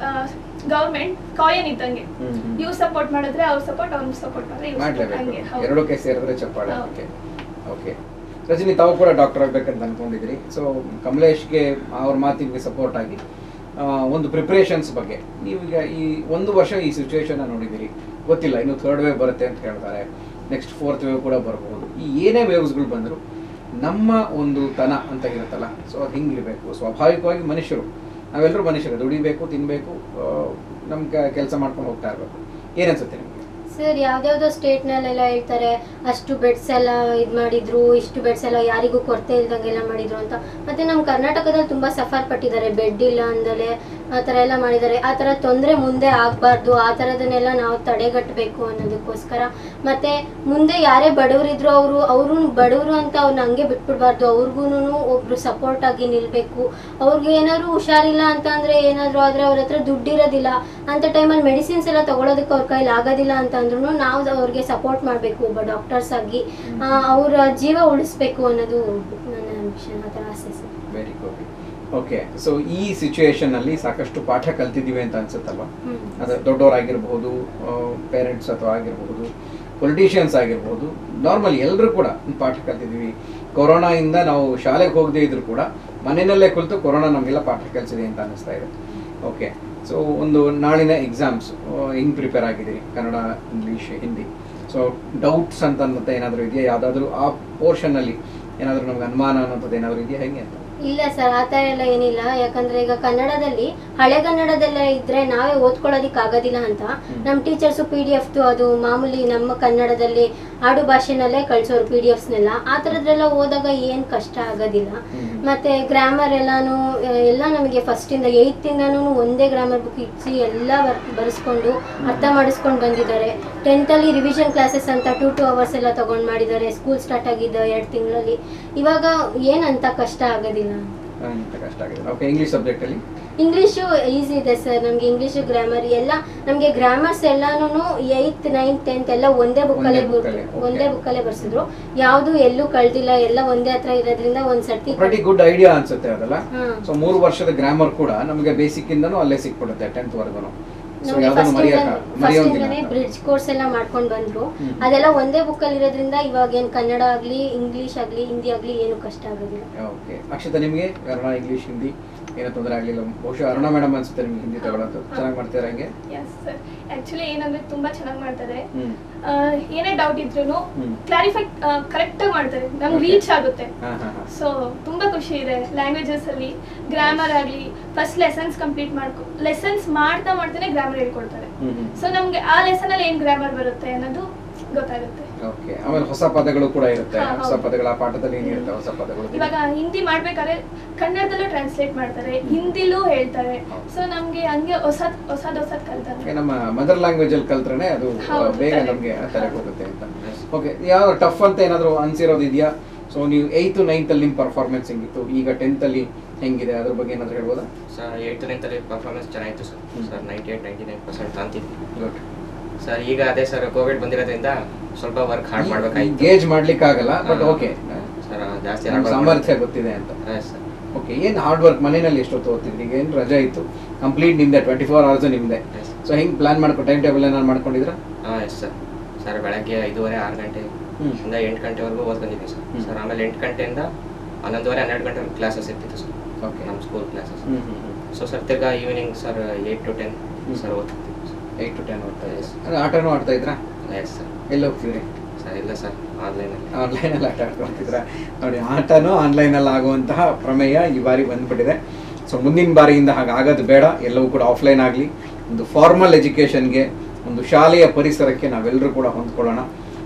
ಗೌರ್ಮೆಂಟ್ ಕಾಯನ್ ಇದ್ದಂಗೆ ಹ್ಮ್, ಹ್ಮ್. ಇವ್ ಸಪೋರ್ಟ್ ಮಾಡಿದ್ರೆ ಅವ್ರ ಸಪೋರ್ಟ್ ಅವ್ರ ಸಪೋರ್ಟ್ ಮಾಡಿದ್ರೆ ಇವ್ರು support ಹಂಗೆ ಮಾಡ್ಲೇಬೇಕು ಹೌದು. ಎರಡಕ್ಕೆ ಸೇರಿದ್ರೆ ಚಪ್ಪಾಳೆ ಹೌದು. ಓಕೆ ಓಕೆ ರಜನಿ ತಾವು ಕೂಡ ಡಾಕ್ಟರ್ ಆಗ್ಬೇಕಂತ ಅನ್ಕೊಂಡಿದ್ರಿ ಸೊ ಕಮಲೇಶ್ಗೆ ಅವ್ರ ಮಾತಿಗೆ ಸಪೋರ್ಟ್ ಆಗಿ ಆ, ಒಂದು ಪ್ರಿಪ್ರೇಷನ್ಸ್ ಬಗ್ಗೆ ನೀವೀಗ ಈ ಒಂದು ವರ್ಷ ಈ ಸಿಚುವೇಶನ್ ನೋಡಿದಿರಿ ಗೊತ್ತಿಲ್ಲ ಇನ್ನು ಥರ್ಡ್ ವೇವ್ ಬರುತ್ತೆ ಅಂತ ಹೇಳ್ತಾರೆ ನೆಕ್ಸ್ಟ್ ಫೋರ್ತ್ ವೇವ್ ಕೂಡ ಬರಬಹುದು ಈ ಏನೇ ವೇವ್ಸ್ಗಳು ಬಂದರೂ ನಮ್ಮ ಒಂದು ತನ ಅಂತ ಇರುತ್ತಲ್ಲ ಸೊ ಅದು ಹಿಂಗಿರಬೇಕು ಸ್ವಾಭಾವಿಕವಾಗಿ ಮನುಷ್ಯರು ನಾವೆಲ್ಲರೂ ಮನುಷ್ಯರು ದುಡಿಬೇಕು ತಿನ್ನಬೇಕು ನಮ್ಮ ಕೆಲಸ ಮಾಡ್ಕೊಂಡು ಹೋಗ್ತಾ ಇರಬೇಕು ಏನನ್ಸುತ್ತೆ ನಿಮಗೆ ಸರ್ ಯಾವ್ದ್ಯಾವ್ದೋ ಸ್ಟೇಟ್ನಲ್ಲೆಲ್ಲ ಹೇಳ್ತಾರೆ ಅಷ್ಟು ಬೆಡ್ಸ್ ಎಲ್ಲ ಇದು ಮಾಡಿದ್ರು ಇಷ್ಟು ಬೆಡ್ಸ್ ಎಲ್ಲ ಯಾರಿಗೂ ಕೊರತೆ ಇಲ್ದಂಗೆಲ್ಲ ಮಾಡಿದ್ರು ಅಂತ ಮತ್ತೆ ನಮ್ಮ ಕರ್ನಾಟಕದಲ್ಲಿ ತುಂಬಾ ಸಫರ್ ಪಟ್ಟಿದ್ದಾರೆ ಬೆಡ್ ಇಲ್ಲ ಅಂದಲೆ ಆ ಥರ ಎಲ್ಲ ಮಾಡಿದ್ದಾರೆ ಆ ಥರ ತೊಂದರೆ ಮುಂದೆ ಆಗಬಾರ್ದು ಆ ಥರದನ್ನೆಲ್ಲ ನಾವು ತಡೆಗಟ್ಟಬೇಕು ಅನ್ನೋದಕ್ಕೋಸ್ಕರ ಮತ್ತೆ ಮುಂದೆ ಯಾರೇ ಬಡವರಿದ್ರು ಅವರು ಅವರು ಬಡವರು ಅಂತ ಅವ್ರನ್ನ ಹಂಗೆ ಬಿಟ್ಬಿಡ್ಬಾರ್ದು ಅವ್ರಿಗೂ ಒಬ್ರು ಸಪೋರ್ಟ್ ಆಗಿ ನಿಲ್ಬೇಕು ಅವ್ರಿಗೆ ಏನಾದ್ರು ಹುಷಾರಿಲ್ಲ ಅಂತ ಅಂದ್ರೆ ಏನಾದ್ರು ಆದ್ರೆ ಅವ್ರ ಹತ್ರ ದುಡ್ಡಿರೋದಿಲ್ಲ ಅಂತ ಟೈಮಲ್ಲಿ ಮೆಡಿಸಿನ್ಸ್ ಎಲ್ಲ ತಗೊಳೋದಕ್ಕೆ ಅವ್ರ ಕೈಲಿ ಆಗೋದಿಲ್ಲ ಅಂತ ಅಂದ್ರೂ ನಾವು ಅವ್ರಿಗೆ ಸಪೋರ್ಟ್ ಮಾಡಬೇಕು ಒಬ್ಬ ಡಾಕ್ಟರ್ಸ್ ಆಗಿ ಆ, ಅವ್ರ ಜೀವ ಉಳಿಸ್ಬೇಕು ಅನ್ನೋದು ನನ್ನ ಮಿಷನ್ ಆ ಥರ ಆಸೆ sir very good okay so ಈ ಸಿಚುಯೇಷನ್ ಅಲ್ಲಿ ಸಾಕಷ್ಟು ಪಾಠ ಕಲ್ತಿದ್ದೀವಿ ಅಂತ ಅನ್ಸುತ್ತಲ್ವಾ ಹ್ಮ್. ಅದು ದೊಡ್ಡವರಾಗಿರ್ಬಹುದು ಪೇರೆಂಟ್ಸ್ ಅಥವಾ ಆಗಿರ್ಬಹುದು ಪೊಲಿಟಿಷಿಯನ್ಸ್ ಆಗಿರ್ಬಹುದು ನಾರ್ಮಲ್ ಎಲ್ಲರೂ ಕೂಡ ಒಂದು ಪಾಠ ಕಲ್ತಿದ್ದೀವಿ ಕೊರೋನಾ ಇಂದ ನಾವು ಶಾಲೆಗೆ ಹೋಗದೇ ಇದ್ರು ಕೂಡ ಮನೆಯಲ್ಲೇ ಕುಳಿತು ಕೊರೋನಾ ನಮಗೆಲ್ಲ ಪಾಠ ಕಲಿಸಿದೆ ಅಂತ ಅನಿಸ್ತಾ ಇದೆ ಓಕೆ ಸೊ ಒಂದು ನಾಳಿನ ಎಕ್ಸಾಮ್ಸ್ ಹೆಂಗ್ ಪ್ರಿಪೇರ್ ಆಗಿದ್ದೀರಿ Kannada English Hindi so doubts ಅಂತ ಅನ್ನತ್ತೆ ಏನಾದರೂ ಇದೆಯಾ ಯಾವುದಾದ್ರೂ ಆ ಪೋರ್ಷನಲ್ಲಿ ಏನಾದರೂ ನಮ್ಗೆ ಅನುಮಾನ ಅನ್ನೋಂಥದ್ದು ಏನಾದರೂ ಇದೆಯಾ ಹೆಂಗೆ ಅಂತ ಇಲ್ಲ ಸರ್ ಆ ಥರ ಎಲ್ಲ ಏನಿಲ್ಲ ಯಾಕಂದ್ರೆ ಈಗ ಕನ್ನಡದಲ್ಲಿ ಹಳೆಗನ್ನಡದೆಲ್ಲ ಇದ್ರೆ ನಾವೇ ಓದ್ಕೊಳ್ಳೋದಿಕ್ ಆಗೋದಿಲ್ಲ ಅಂತ ನಮ್ಮ ಟೀಚರ್ಸು ಪಿ ಡಿ ಎಫ್ದು ಅದು ಮಾಮೂಲಿ ನಮ್ಮ ಕನ್ನಡದಲ್ಲಿ ಆಡು ಭಾಷೆನಲ್ಲೇ ಕಳ್ಸೋರು ಪಿ ಡಿ ಎಫ್ಸ್ನೆಲ್ಲ ಆ ಥರದ್ರೆಲ್ಲ ಓದಾಗ ಏನು ಕಷ್ಟ ಆಗೋದಿಲ್ಲ ಮತ್ತೆ ಗ್ರಾಮರ್ ಎಲ್ಲಾನು ಆ, ಎಲ್ಲ ನಮಗೆ ಫಸ್ಟಿಂದ ಏಯ್ತಿಂದನೂ ಒಂದೇ ಗ್ರಾಮರ್ ಬುಕ್ ಇಚ್ಚಿ ಎಲ್ಲ ಬರ್ ಬರೆಸ್ಕೊಂಡು ಅರ್ಥ ಮಾಡಿಸ್ಕೊಂಡು ಬಂದಿದ್ದಾರೆ ಟೆಂತಲ್ಲಿ ರಿವಿಷನ್ ಕ್ಲಾಸಸ್ ಅಂತ ಟೂ ಟೂ ಅವರ್ಸ್ ಎಲ್ಲ ತಗೊಂಡು ಮಾಡಿದ್ದಾರೆ ಸ್ಕೂಲ್ ಸ್ಟಾರ್ಟ್ ಆಗಿದ್ದ ಎರಡು ತಿಂಗಳಲ್ಲಿ ಇವಾಗ ಏನಂತ ಕಷ್ಟ ಆಗೋದಿಲ್ಲ ಅಂತ ಕಷ್ಟ ಆಗಿದೆ ಓಕೆ ಇಂಗ್ಲೀಷ್ ಸಬ್ಜೆಕ್ಟಲ್ಲಿ ಇಂಗ್ಲೀಷು ಈಸಿ ಇದೆ ಸರ್ ನಮಗೆ ಇಂಗ್ಲೀಷು ಗ್ರಾಮರ್ ಎಲ್ಲ ನಮಗೆ ಗ್ರಾಮರ್ಸ್ ಎಲ್ಲಾನು ಏಯ್ತ್ ನೈನ್ತ್ ಟೆಂತ್ ಎಲ್ಲ ಒಂದೇ ಬುಕ್ಕಲ್ಲೇ ಒಂದೇ book ಅಲ್ಲೇ, okay. ಒಂದೇ ಬುಕ್ಕಲ್ಲೇ ಬರ್ಸಿದ್ರು ಯಾವುದು ಎಲ್ಲೂ ಕಳ್ದಿಲ್ಲ ಎಲ್ಲ ಒಂದೇ ಹತ್ರ ಇರೋದ್ರಿಂದ ಒಂದ್ ಸರ್ತಿ ಪ್ರಟಿ ಗುಡ್ ಐಡಿಯಾ ಅನ್ಸುತ್ತೆ ಅದಲ್ಲ ಹಾ. ಸೊ ಮೂರು ವರ್ಷದ ಗ್ರಾಮರ್ ಕೂಡ ನಮಗೆ ಬೇಸಿಕ್ ಇಂದನೂ ಅಲ್ಲೇ ಸಿಕ್ಬಿಡುತ್ತೆ ಟೆಂತ್ ವರ್ಗುನು ಸೊ ನಮ್ಗೆ ಯಾವ್ದನ್ನು first ಮರೆಯಕ ಇಂದಾನೆ- first ಮರೆಯೋಂಗಿಲ್ಲ ಇಂದಾನೆ ಅಂತ. ಬ್ರಿಡ್ಜ್ ಕೋರ್ಸ್ ಎಲ್ಲ ಮಾಡ್ಕೊಂಡು ಬಂದ್ರು ಹ್ಮ್. ಅದೆಲ್ಲ ಒಂದೇ ಬುಕ್ಕಲ್ಲಿ ಇರೋದ್ರಿಂದ ಇವಾಗ ಏನ್ ಕನ್ನಡ ಆಗ್ಲಿ ಇಂಗ್ಲಿಷ್ ಆಗ್ಲಿ ಹಿಂದಿ ಆಗ್ಲಿ ಏನು ಕಷ್ಟ ಆಗೋದಿಲ್ಲ ಓಕೆ ಅಕ್ಷತಾ ನಿಮಗೆ ಕನ್ನಡ ಇಂಗ್ಲೀಷ್ ಹಿಂದಿ ಏನೋ ತೊಂದರೆ ಆಗಲಿಲ್ಲ ಬಹುಶಃ ಅರುಣ ಮೇಡಮ್ ಅನ್ಸುತ್ತೆ ನಿಮ್ಗೆ ಹಿಂದಿ ತಗೊಳ್ಳೋದು ಚೆನ್ನಾಗಿ ಮಾಡ್ತೀರಾ ಹಂಗೆ ಎಸ್ ಸರ್ ಆ್ಯಕ್ಚುಲಿ ಏನಂದ್ರೆ ತುಂಬಾ ಚೆನ್ನಾಗಿ ಮಾಡ್ತಾರೆ ಹ್ಮ್ ಆ, ಏನೇ ಡೌಟ್ ಇದ್ರೂ ಹ್ಮ್. ಕ್ಲಾರಿಫೈ ಕರೆಕ್ಟಾಗಿ ಮಾಡ್ತಾರೆ ನಮ್ಗೆ Okay. ರೀಚ್ ಆಗುತ್ತೆ ಹಾ ಹಾ ಹಾ ಸೊ ತುಂಬಾ ಖುಷಿ ಇದೆ ಲ್ಯಾಂಗ್ವೇಜಸ್ ಅಲ್ಲಿ ಗ್ರಾಮರ್ ಆಗಲಿ ಫಸ್ಟ್ ಲೆಸನ್ಸ್ ಕಂಪ್ಲೀಟ್ ಮಾಡ್ಕೊ ಲೆಸನ್ಸ್ ಮಾಡ್ತಾ ಮಾಡ್ತಾನೆ ಗ್ರಾಮರ್ ಹೇಳ್ಕೊಡ್ತಾರೆ ಹ್ಮ್ ಹ್ಮ್ ಸೊ ನಮ್ಗೆ ಆ ಲೆಸನ್ ಅಲ್ಲಿ ಏನ್ ಗ್ರಾಮರ್ ಬರುತ್ತೆ ಅನ್ನೋದು ಗೊತ್ತಾಗುತ್ತೆ ಓಕೆ ಆಮೇಲೆ ಹೊಸ ಪದಗಳು ಕೂಡ ಇರುತ್ತೆ ಹಾ, ಹೊಸ ಹೌದು. ಪದಗಳ ಆ ಪಾಠದಲ್ಲಿ ಏನಿರುತ್ತೆ ಹೊಸ ಪದಗಳು ಇವಾಗ ಹಿಂದಿ ಮಾಡ್ಬೇಕಾದ್ರೆ ಕನ್ನಡದಲ್ಲೂ ಟ್ರಾನ್ಸ್ಲೇಟ್ ಮಾಡ್ತಾರೆ ಹಿಂದಿಲೂ ಹೇಳ್ತಾರೆ ಹೌದು. ಸೊ ನಮ್ಗೆ ಹಂಗೆ ಹೊಸದ್ ಹೊಸದ್ ಹೊಸದ್ ಕಲ್ತಾರೆ Okay, ನಮ್ಮ ಮದರ್ ಲ್ಯಾಂಗ್ವೇಜ್ ಅಲ್ಲಿ ಕಲ್ತ್ರೆ ಅದು ಆ, ಹೌದು, ಬೇಗ ತಲೆಗೆ. ನಮಗೆ ತಲೆಗೆ ಹೋಗುತ್ತೆ ಅಂತ ಓಕೆ ಯಾವ ಟಫ್ ಅಂತ ಏನಾದರೂ ಅನ್ಸಿರೋದು ಇದೆಯಾ ಸೊ ನೀವು ಏಯ್ತು ನೈನ್ತ್ ಅಲ್ಲಿ ನಿಮ್ಮ ಪರ್ಫಾರ್ಮೆನ್ಸ್ ಹೆಂಗಿತ್ತು ಈಗ ಟೆಂತ್ ಅಲ್ಲಿ ಹೆಂಗಿದೆ ಅದ್ರ ಬಗ್ಗೆ ಏನಾದರೂ ಹೇಳ್ಬೋದಾ ಸರ್ ಏಯ್ತ್ ನೈನ್ತಲ್ಲಿ ಪರ್ಫಾರ್ಮೆನ್ಸ್ ಚೆನ್ನಾಗಿತ್ತು ಸರ್ ಹ್ಮ್. Sir ninety eight ninety nine percent ಅಂತಿದ್ವಿ ಗುಡ್ ಸರ್ ಈಗ ಅದೇ ಸರ್ ಕೋವಿಡ್ ಬಂದಿರೋದ್ರಿಂದ ಸ್ವಲ್ಪ ವರ್ಕ್ ಹಾರ್ಡ್ ಮಾಡ್ಬೇಕಾಯ್ತು ಗೇಜ್ ಮಾಡ್ಲಿಕ್ಕೆ ಆಗಲ್ಲ ಬಟ್ ಹಾ. ಓಕೆ ಸರ್ ಜಾಸ್ತಿ ನಿಮ್ hard work ಸಾಮರ್ಥ್ಯ ಗೊತ್ತಿದೆ ಅಂತ ಮಾಡ್ಬೇಕು. ಸರ್ ಓಕೆ ಏನು ಹಾರ್ಡ್ ವರ್ಕ್ ಮನೆಯಲ್ಲಿ ಎಷ್ಟೊತ್ತು ಓದ್ತಿದ್ರಿ ಈಗ ಏನು ರಜೆ ಇತ್ತು ಕಂಪ್ಲೀಟ್ ನಿಮ್ದೆ ಟ್ವೆಂಟಿ ಫೋರ್ ಅವರ್ಸ್ ನಿಮ್ದೆ Yes. ಸೊ ಹೆಂಗೆ ಪ್ಲಾನ್ ಮಾಡ್ಕೊ ಟೈಮ್ ಟೇಬಲ್ ಏನಾದ್ರು ಮಾಡ್ಕೊಂಡಿದ್ರಾ ಹಾಂ ಎಸ್ ಸರ್ ಸರ್ ಬೆಳಗ್ಗೆ ಐದೂವರೆ ಆರು ಗಂಟೆ ಹ್ಮ್. ಇಂದ ಎಂಟು ಗಂಟೆವರೆಗೂ ಓದ್ಕೊಂಡಿದ್ವಿ ಸರ್ ಹ್ಮ್. ಸರ್ ಆಮೇಲೆ ಎಂಟು ಗಂಟೆಯಿಂದ ಹನ್ನೊಂದುವರೆ ಹನ್ನೆರಡು ಗಂಟೆ ಕ್ಲಾಸಸ್ ಇರ್ತಿತ್ತು ಸರ್ ಓಕೆ ನಮ್ಮ ಸ್ಕೂಲ್ ಕ್ಲಾಸಸ್ ಹ್ಞೂ ಹ್ಞೂ ಹ್ಞೂ ಸೊ ಸರ್ ತಿರ್ಗಾ evening sir eight to ten ಹ್ಮ್. ಸರ್ ಓದ್ತಿದ್ವಿ ಏಯ್ಟ್ ಟು ಟೆನ್ ಓದ್ತಾ Yes. ಇದ್ದೀರಾ ಆಟನೂ ಆಡ್ತಾ ಇದ್ರಾ ಎಸ್ ಸರ್ ಎಲ್ಲಿ ಹೋಗ್ತಿದ್ರಿ ಸರ್ ಇಲ್ಲ ಸರ್ ಆನ್ಲೈನಲ್ಲಿ ಆನ್ಲೈನಲ್ಲಿ ಆಟ ಆಡ್ಕೊಳ್ತಿದ್ರ ನೋಡಿ ಆಟನೂ ಆನ್ಲೈನಲ್ಲಿ ಆಗುವಂತಹ ಪ್ರಮೇಯ ಈ ಬಾರಿ ಬಂದ್ಬಿಟ್ಟಿದೆ ಸೊ ಮುಂದಿನ ಬಾರಿಯಿಂದ ಹಾಗಾಗೋದು ಬೇಡ ಎಲ್ಲವೂ ಕೂಡ ಆಫ್ಲೈನ್ ಆಗಲಿ ಒಂದು ಫಾರ್ಮಲ್ ಎಜುಕೇಷನ್ಗೆ ಒಂದು ಶಾಲೆಯ ಪರಿಸರಕ್ಕೆ ನಾವೆಲ್ಲರೂ ಕೂಡ ಹೊಂದ್ಕೊಳ್ಳೋಣ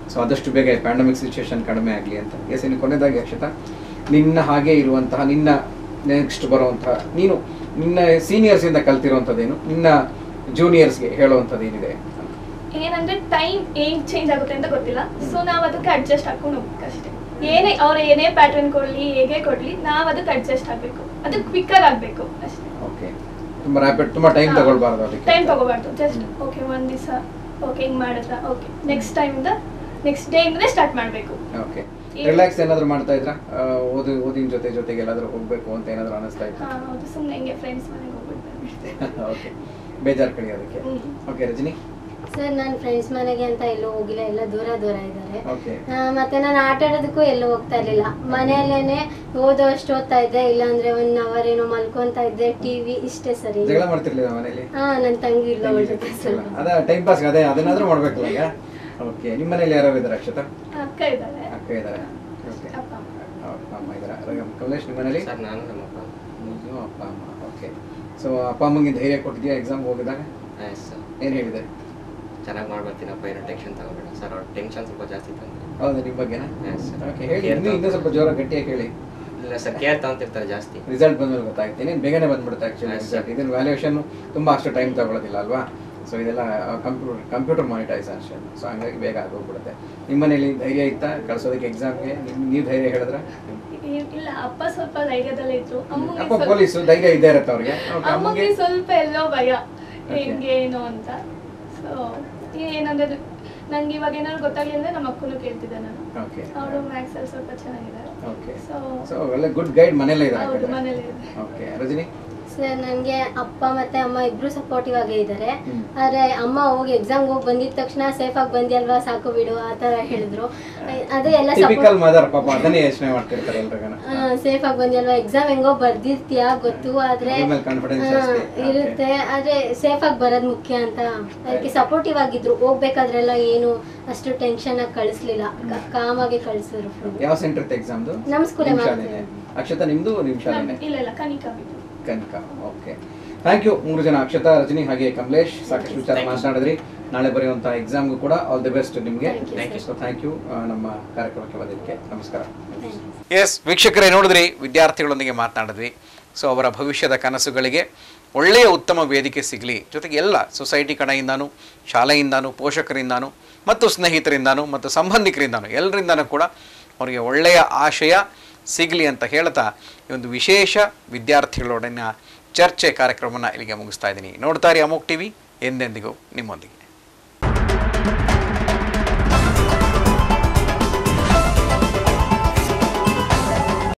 ಸೊ ಆದಷ್ಟು ಬೇಗ ಪ್ಯಾಂಡಮಿಕ್ ಸಿಚುವೇಶನ್ ಕಡಿಮೆ ಆಗಲಿ ಅಂತ ಎಸ್ ಇನ್ನು ಕೊನೆಯದಾಗಿ ಅಕ್ಷತಾ ನಿನ್ನ ಹಾಗೆ ಇರುವಂತಹ ನಿನ್ನ ನೆಕ್ಸ್ಟ್ ಬರುವಂತಹ ನೀನು ನಿನ್ನ ಸೀನಿಯರ್ಸಿಂದ ಕಲ್ತಿರುವಂಥದ್ದೇನು ನಿನ್ನ ಜೂನಿಯರ್ಸ್ಗೆ ಹೇಳುವಂಥದ್ದು ಏನಿದೆ ಏನಂದ್ರೆ ಟೈಮ್ ಏನ್ ಚೇಂಜ್ ಆಗುತ್ತೆ ಅಂತ ಗೊತ್ತಿಲ್ಲ ಸೊ ನಾವ್ ಅದಕ್ಕೆ ಅಡ್ಜಸ್ಟ್ ಹಾಕೊಂಡು ಹೋಗ್ಬೇಕು ಅಷ್ಟೇ ಏನೇ ಅವ್ರು ಏನೇ ಪ್ಯಾಟರ್ನ್ ಕೊಡ್ಲಿ ಹೇಗೆ ಕೊಡ್ಲಿ ನಾವ್ ಅದಕ್ಕೆ ಅಡ್ಜಸ್ಟ್ ಆಗ್ಬೇಕು ಅದು ಕ್ವಿಕ್ಕರ್ ಆಗ್ಬೇಕು ಅಷ್ಟೇ ಓಕೆ ತುಂಬ ರ್ಯಾಪಿಡ್ ತುಂಬ ಟೈಮ್ ತಗೊಳ್ಬಾರ್ದು ಅದಕ್ಕೆ ಟೈಮ್ ತಗೋಬಾರ್ದು ಜಸ್ಟ್ ಓಕೆ ಒಂದ್ ದಿವಸ ಓಕೆ ಹಿಂಗ್ ಮಾಡಿದ್ರ ಓಕೆ ನೆಕ್ಸ್ಟ್ ಟೈಮ್ ಇಂದ ನೆಕ್ಸ್ಟ್ ಡೇ ಇಂದನೇ ಸ್ಟಾರ್ಟ್ ಮಾಡ್ಬೇಕು ಓಕೆ ಏನು? ರಿಲ್ಯಾಕ್ಸ್ ಏನಾದ್ರು ಮಾಡ್ತಾ ಇದ್ರಾ ಆ, ಓದು ಓದಿನ ಜೊತೆ ಜೊತೆಗೆ ಎಲ್ಲಾದ್ರೂ ಹೋಗ್ಬೇಕು ಅಂತ ಏನಾದ್ರು ಅನಿಸ್ತಾ ಇತ್ತು ಹಾ ಹೌದು ಸುಮ್ನೆ ಹಿಂಗೆ ಫ್ರೆಂಡ್ಸ್ ಮನೆಗೆ ಹೋಗ್ಬಿಟ್ಟು ಓಕೆ ಬೇಜಾರು ಕಳಿಯೋದಕ್ಕೆ ಹ್ಮ್. ಓಕೆ ರಜನಿ ಸರ್ ನನ್ನ ಫ್ರೆಂಡ್ಸ್ ಮನೆಗೆ ಅಂತ ಎಲ್ಲೂ ಹೋಗಿಲ್ಲ ಎಲ್ಲ ದೂರ ದೂರ ಇದ್ದಾರೆ ಓಕೆ ಮತ್ತೆ ನಾನು ಆಟ ಆಡೋದಕ್ಕೂ ಎಲ್ಲೂ ಹೋಗ್ತಾ ಇರ್ಲಿಲ್ಲ ಮನೆಯಲ್ಲೇನೆ ಓದೋ ಅಷ್ಟು ಓದ್ತಾ ಇದ್ದೆ ಇಲ್ಲಾಂದ್ರೆ ಒನ್ ಅವರ್ ಏನೋ ಮಲ್ಕೊಂತ ಇದ್ದೆ ಟಿವಿ ಇಷ್ಟೇ ಸರಿ ಜಗಳ ಮಾಡ್ತಿರ್ಲಿಲ್ಲ ಮನೇಲಿ ಹಾ ನನ್ನ ತಂಗಿ ಇಲ್ಲ ಅವಳ ಜೊತೆ ಅಲ್ಲ, ಸ್ವಲ್ಪ ಅದ ಟೈಮ್ ಪಾಸ್ ಅದೇ ಅದನ್ನಾದ್ರೂ ಮಾಡ್ಬೇಕಲ್ಲ ಈಗ ಓಕೆ ನಿಮ್ಮ ಮನೇಲಿ ಯಾರು ಇದ್ದಾರೆ ಅಕ್ಷತಾ ಅಕ್ಕ ಇದ್ದಾರೆ ಅಕ್ಕ ಇದ್ದಾರೆ ಓಕೆ ಅಪ್ಪ ಅಮ್ಮ. ಅಪ್ಪ ಅಮ್ಮ ಇದ್ದಾರೆ ಕಮಲೇಶ್ ನಿಮ್ಮ ಮನೇಲಿ ಸರ್ ನಾನು ನಮ್ಮ ಅಪ್ಪ ನೀವು ಅಪ್ಪ ಅಮ್ಮ ಓಕೆ ಸೊ ಅಪ್ಪ ಅಮ್ಮಂಗೆ ಧೈರ್ಯ ಕೊಟ್ಟಿದ್ಯಾ ಎಕ್ಸಾಮ್ ಹೋಗಿದಾಗ ಎಸ್ ಸರ್ ಏನು ಹೇಳಿದೆ ಚೆನ್ನಾಗಿ ಮಾಡ್ಬರ್ತೀನಪ್ಪ ಏನೋ ಟೆನ್ಷನ್ ತಗೋಬೇಡ ಸರ್ ಅವ್ರ ಟೆನ್ಷನ್ ಸ್ವಲ್ಪ ಜಾಸ್ತಿ ತಂದ್ರೆ ಹೌದಾ ನಿಮ್ಮ ಬಗ್ಗೆನಾ Yes, sir. ಓಕೆ ಹೇಳಿ ಇನ್ನೂ ಇನ್ನೂ ಸ್ವಲ್ಪ ಜೋರ ಗಟ್ಟಿಯಾಗಿ ಹೇಳಿ ಇಲ್ಲ ಸರ್ ಕೇರ್ ತಗೊಂತಿರ್ತಾರೆ ಜಾಸ್ತಿ ರಿಸಲ್ಟ್ ಬಂದ್ಮೇಲೆ ಗೊತ್ತಾಗುತ್ತೆ ಇನ್ನೇನು ಬೇಗನೆ ಬಂದ್ಬಿಡುತ್ತೆ ಆ್ಯಕ್ಚುಲಿ Yes, ರಿಸಲ್ಟ್ ಇದನ್ನ ವ್ಯಾಲ್ಯೂಯೇಷನ್ ತುಂಬ ಅಷ್ಟು ಟೈಮ್ ತಗೊಳ್ಳೋದಿಲ್ಲ ಅಲ್ವಾ ಸೊ ಇದೆಲ್ಲ ಕಂಪ್ಯೂಟರ್ ಕಂಪ್ಯೂಟರ್ ಮಾನಿಟೈಸೇಷನ್ ಸೊ ಹಂಗಾಗಿ ಬೇಗ ಆಗೋಗ್ಬಿಡುತ್ತೆ ನಿಮ್ಮ ಮನೇಲಿ ಧೈರ್ಯ ಇತ್ತಾ ಕಳ್ಸೋದಕ್ಕೆ ಎಕ್ಸಾಮ್ಗೆ ನೀವು ಧೈರ್ಯ ಹೇಳಿದ್ರ ಇ- ಇಲ್ಲ ಅಪ್ಪ ಸ್ವಲ್ಪ ಧೈರ್ಯದಲ್ಲೇ ಇದ್ರು ಅಮ್ಮಂಗೆ ಅಪ್ಪ ಸ್ವಲ್ಪ- ಪೊಲೀಸು ಧೈರ್ಯ ಇದ್ದೇ ಇರುತ್ತೆ ಅವ್ರಿಗೆ ಓಕೆ ಅಮ್ಮಂಗೆ ಅಮ್ಮಗೆ ಸ್ವಲ್ಪ ಎಲ್ಲೋ ಭಯ Okay. ಹೆಂಗೆ ಏನು ಅಂತ ಸೊ ಏನಂದ್ರೆ ನಂಗೆ ಇವಾಗ ಏನಾದ್ರು ಗೊತ್ತಾಗ್ಲಿ ಅಂದ್ರೆ ನಮ್ಮ ಅಕ್ಕನು ಕೇಳ್ತಿದ್ದೆ ನಾನು ಓಕೆ ಅವಳು ಮ್ಯಾಥ್ಸ್ ಅಲ್ಲಿ ಸ್ವಲ್ಪ ಚೆನ್ನಾಗಿದ್ದಾರೆ ಓಕೆ ಸೊ ಸೊ ಒಳ್ಳೆ ಗುಡ್ ಗೈಡ್ ಮನೇಲೇ ಹೌದು ಇದ್ದಾರೆ ಮನೇಲಿ ಇದೆ. ಓಕೆ ರಜನಿ ಸರ್ ನನಗೆ ಅಪ್ಪ ಮತ್ತೆ ಅಮ್ಮ ಇಬ್ರು ಸಪೋರ್ಟಿವ್ ಆಗೇ ಇದ್ದಾರೆ ಹ್ಮ್. ಆದ್ರೆ ಅಮ್ಮ ಹೋಗಿ ಎಕ್ಸಾಮ್ ಹೋಗಿ ಬಂದಿದ ತಕ್ಷಣ ಸೇಫ್ ಆಗಿ ಬಂದಿಯಲ್ವಾ ಸಾಕು ಬಿಡು ಆ ತರ ಹೇಳಿದ್ರು ಅದೇ ಎಲ್ಲ ಟಿಪಿಕಲ್ ಸಪೋರ್ಟ್ ಮದರ್ ಪಾಪ ಅದನ್ನೇ ಯೋಚನೆ ಮಾಡ್ತಿರ್ತಾರೆ ಎಲ್ರಿಗನ ಸೇಫ್ ಆಗಿ ಬಂದಿಯಲ್ವಾ ಎಕ್ಸಾಮ್ ಹೆಂಗೋ ಬರ್ದಿರ್ತೀಯ ಗೊತ್ತು ಆದ್ರೆ ಅದ್ರ ಮೇಲೆ confidence ಆ, ಜಾಸ್ತಿ. ಇರುತ್ತೆ ಆದ್ರೆ ಸೇಫ್ ಆಗಿ ಬರೋದ್ ಮುಖ್ಯ ಅಂತ ಅದಕ್ಕೆ ಸಪೋರ್ಟಿವ್ ಆಗಿದ್ರು ಹೋಗ್ಬೇಕಾದ್ರೆಲ್ಲ ಏನು ಅಷ್ಟು ಟೆನ್ಷನ್ ಆಗಿ ಕಳಿಸ್ಲಿಲ್ಲ ಕಾಮಾಗಿ ಕಳಿಸಿದ್ರು ಯಾವ ಸೆಂಟರ್ ಇತ್ತು ಎಕ್ಸಾಮ್ದು ನಮ್ school ಏ ನಿಮ್ ಮಾಡ್ತೀವಿ. ಶಾಲೆನೇ ಅಕ್ಷತಾ ನಿಮ್ದು ನಿಮ್ ಶಾಲೆನೇ ಇಲ್ಲ ಇಲ್ಲ ಕನಿಕಾ ಬಿದ್ದು ಕನಕ ಓಕೆ ಥ್ಯಾಂಕ್ ಯು ಮೂರು ಜನ ಅಕ್ಷತಾ ರಜನಿ ಹಾಗೆ ಕಮಲೇಶ್ ಸಾಕಷ್ಟು ವಿಚಾರ Thank you. ಮಾತನಾಡಿದ್ರಿ ನಾಳೆ ಬರೆಯುವಂಥ ಎಕ್ಸಾಮ್ಗೂ ಕೂಡ ಆಲ್ ದಿ ಬೆಸ್ಟ್ ನಿಮಗೆ Thank you, Thank you. So thank you ನಮ್ಮ ಕಾರ್ಯಕ್ರಮಕ್ಕೆ ಬಂದಿದ್ದಕ್ಕೆ ನಮಸ್ಕಾರ Thank you. ಎಸ್ ವೀಕ್ಷಕರೇ ನೋಡಿದ್ರಿ ವಿದ್ಯಾರ್ಥಿಗಳೊಂದಿಗೆ ಮಾತನಾಡಿದ್ವಿ ಸೊ ಅವರ ಭವಿಷ್ಯದ ಕನಸುಗಳಿಗೆ ಒಳ್ಳೆಯ ಉತ್ತಮ ವೇದಿಕೆ ಸಿಗಲಿ ಜೊತೆಗೆ ಎಲ್ಲ ಸೊಸೈಟಿ ಕಡೆಯಿಂದಾನು ಶಾಲೆಯಿಂದಾನು ಪೋಷಕರಿಂದಾನು ಮತ್ತು ಸ್ನೇಹಿತರಿಂದಾನು ಮತ್ತು ಸಂಬಂಧಿಕರಿಂದಾನು ಎಲ್ಲರಿಂದಾನು ಕೂಡ ಅವರಿಗೆ ಒಳ್ಳೆಯ ಆಶಯ ಸಿಗಲಿ ಅಂತ ಹೇಳ್ತಾ ಈ ಒಂದು ವಿಶೇಷ ವಿದ್ಯಾರ್ಥಿಗಳೊಡನೆ ಚರ್ಚೆ ಕಾರ್ಯಕ್ರಮವನ್ನು ಇಲ್ಲಿಗೆ ಮುಗಿಸ್ತಾ ಇದ್ದೀನಿ ನೋಡ್ತಾ ಇರಿ ಅಮೋಕ್ ಟಿವಿ ಎಂದೆಂದಿಗೂ ನಿಮ್ಮೊಂದಿಗೆ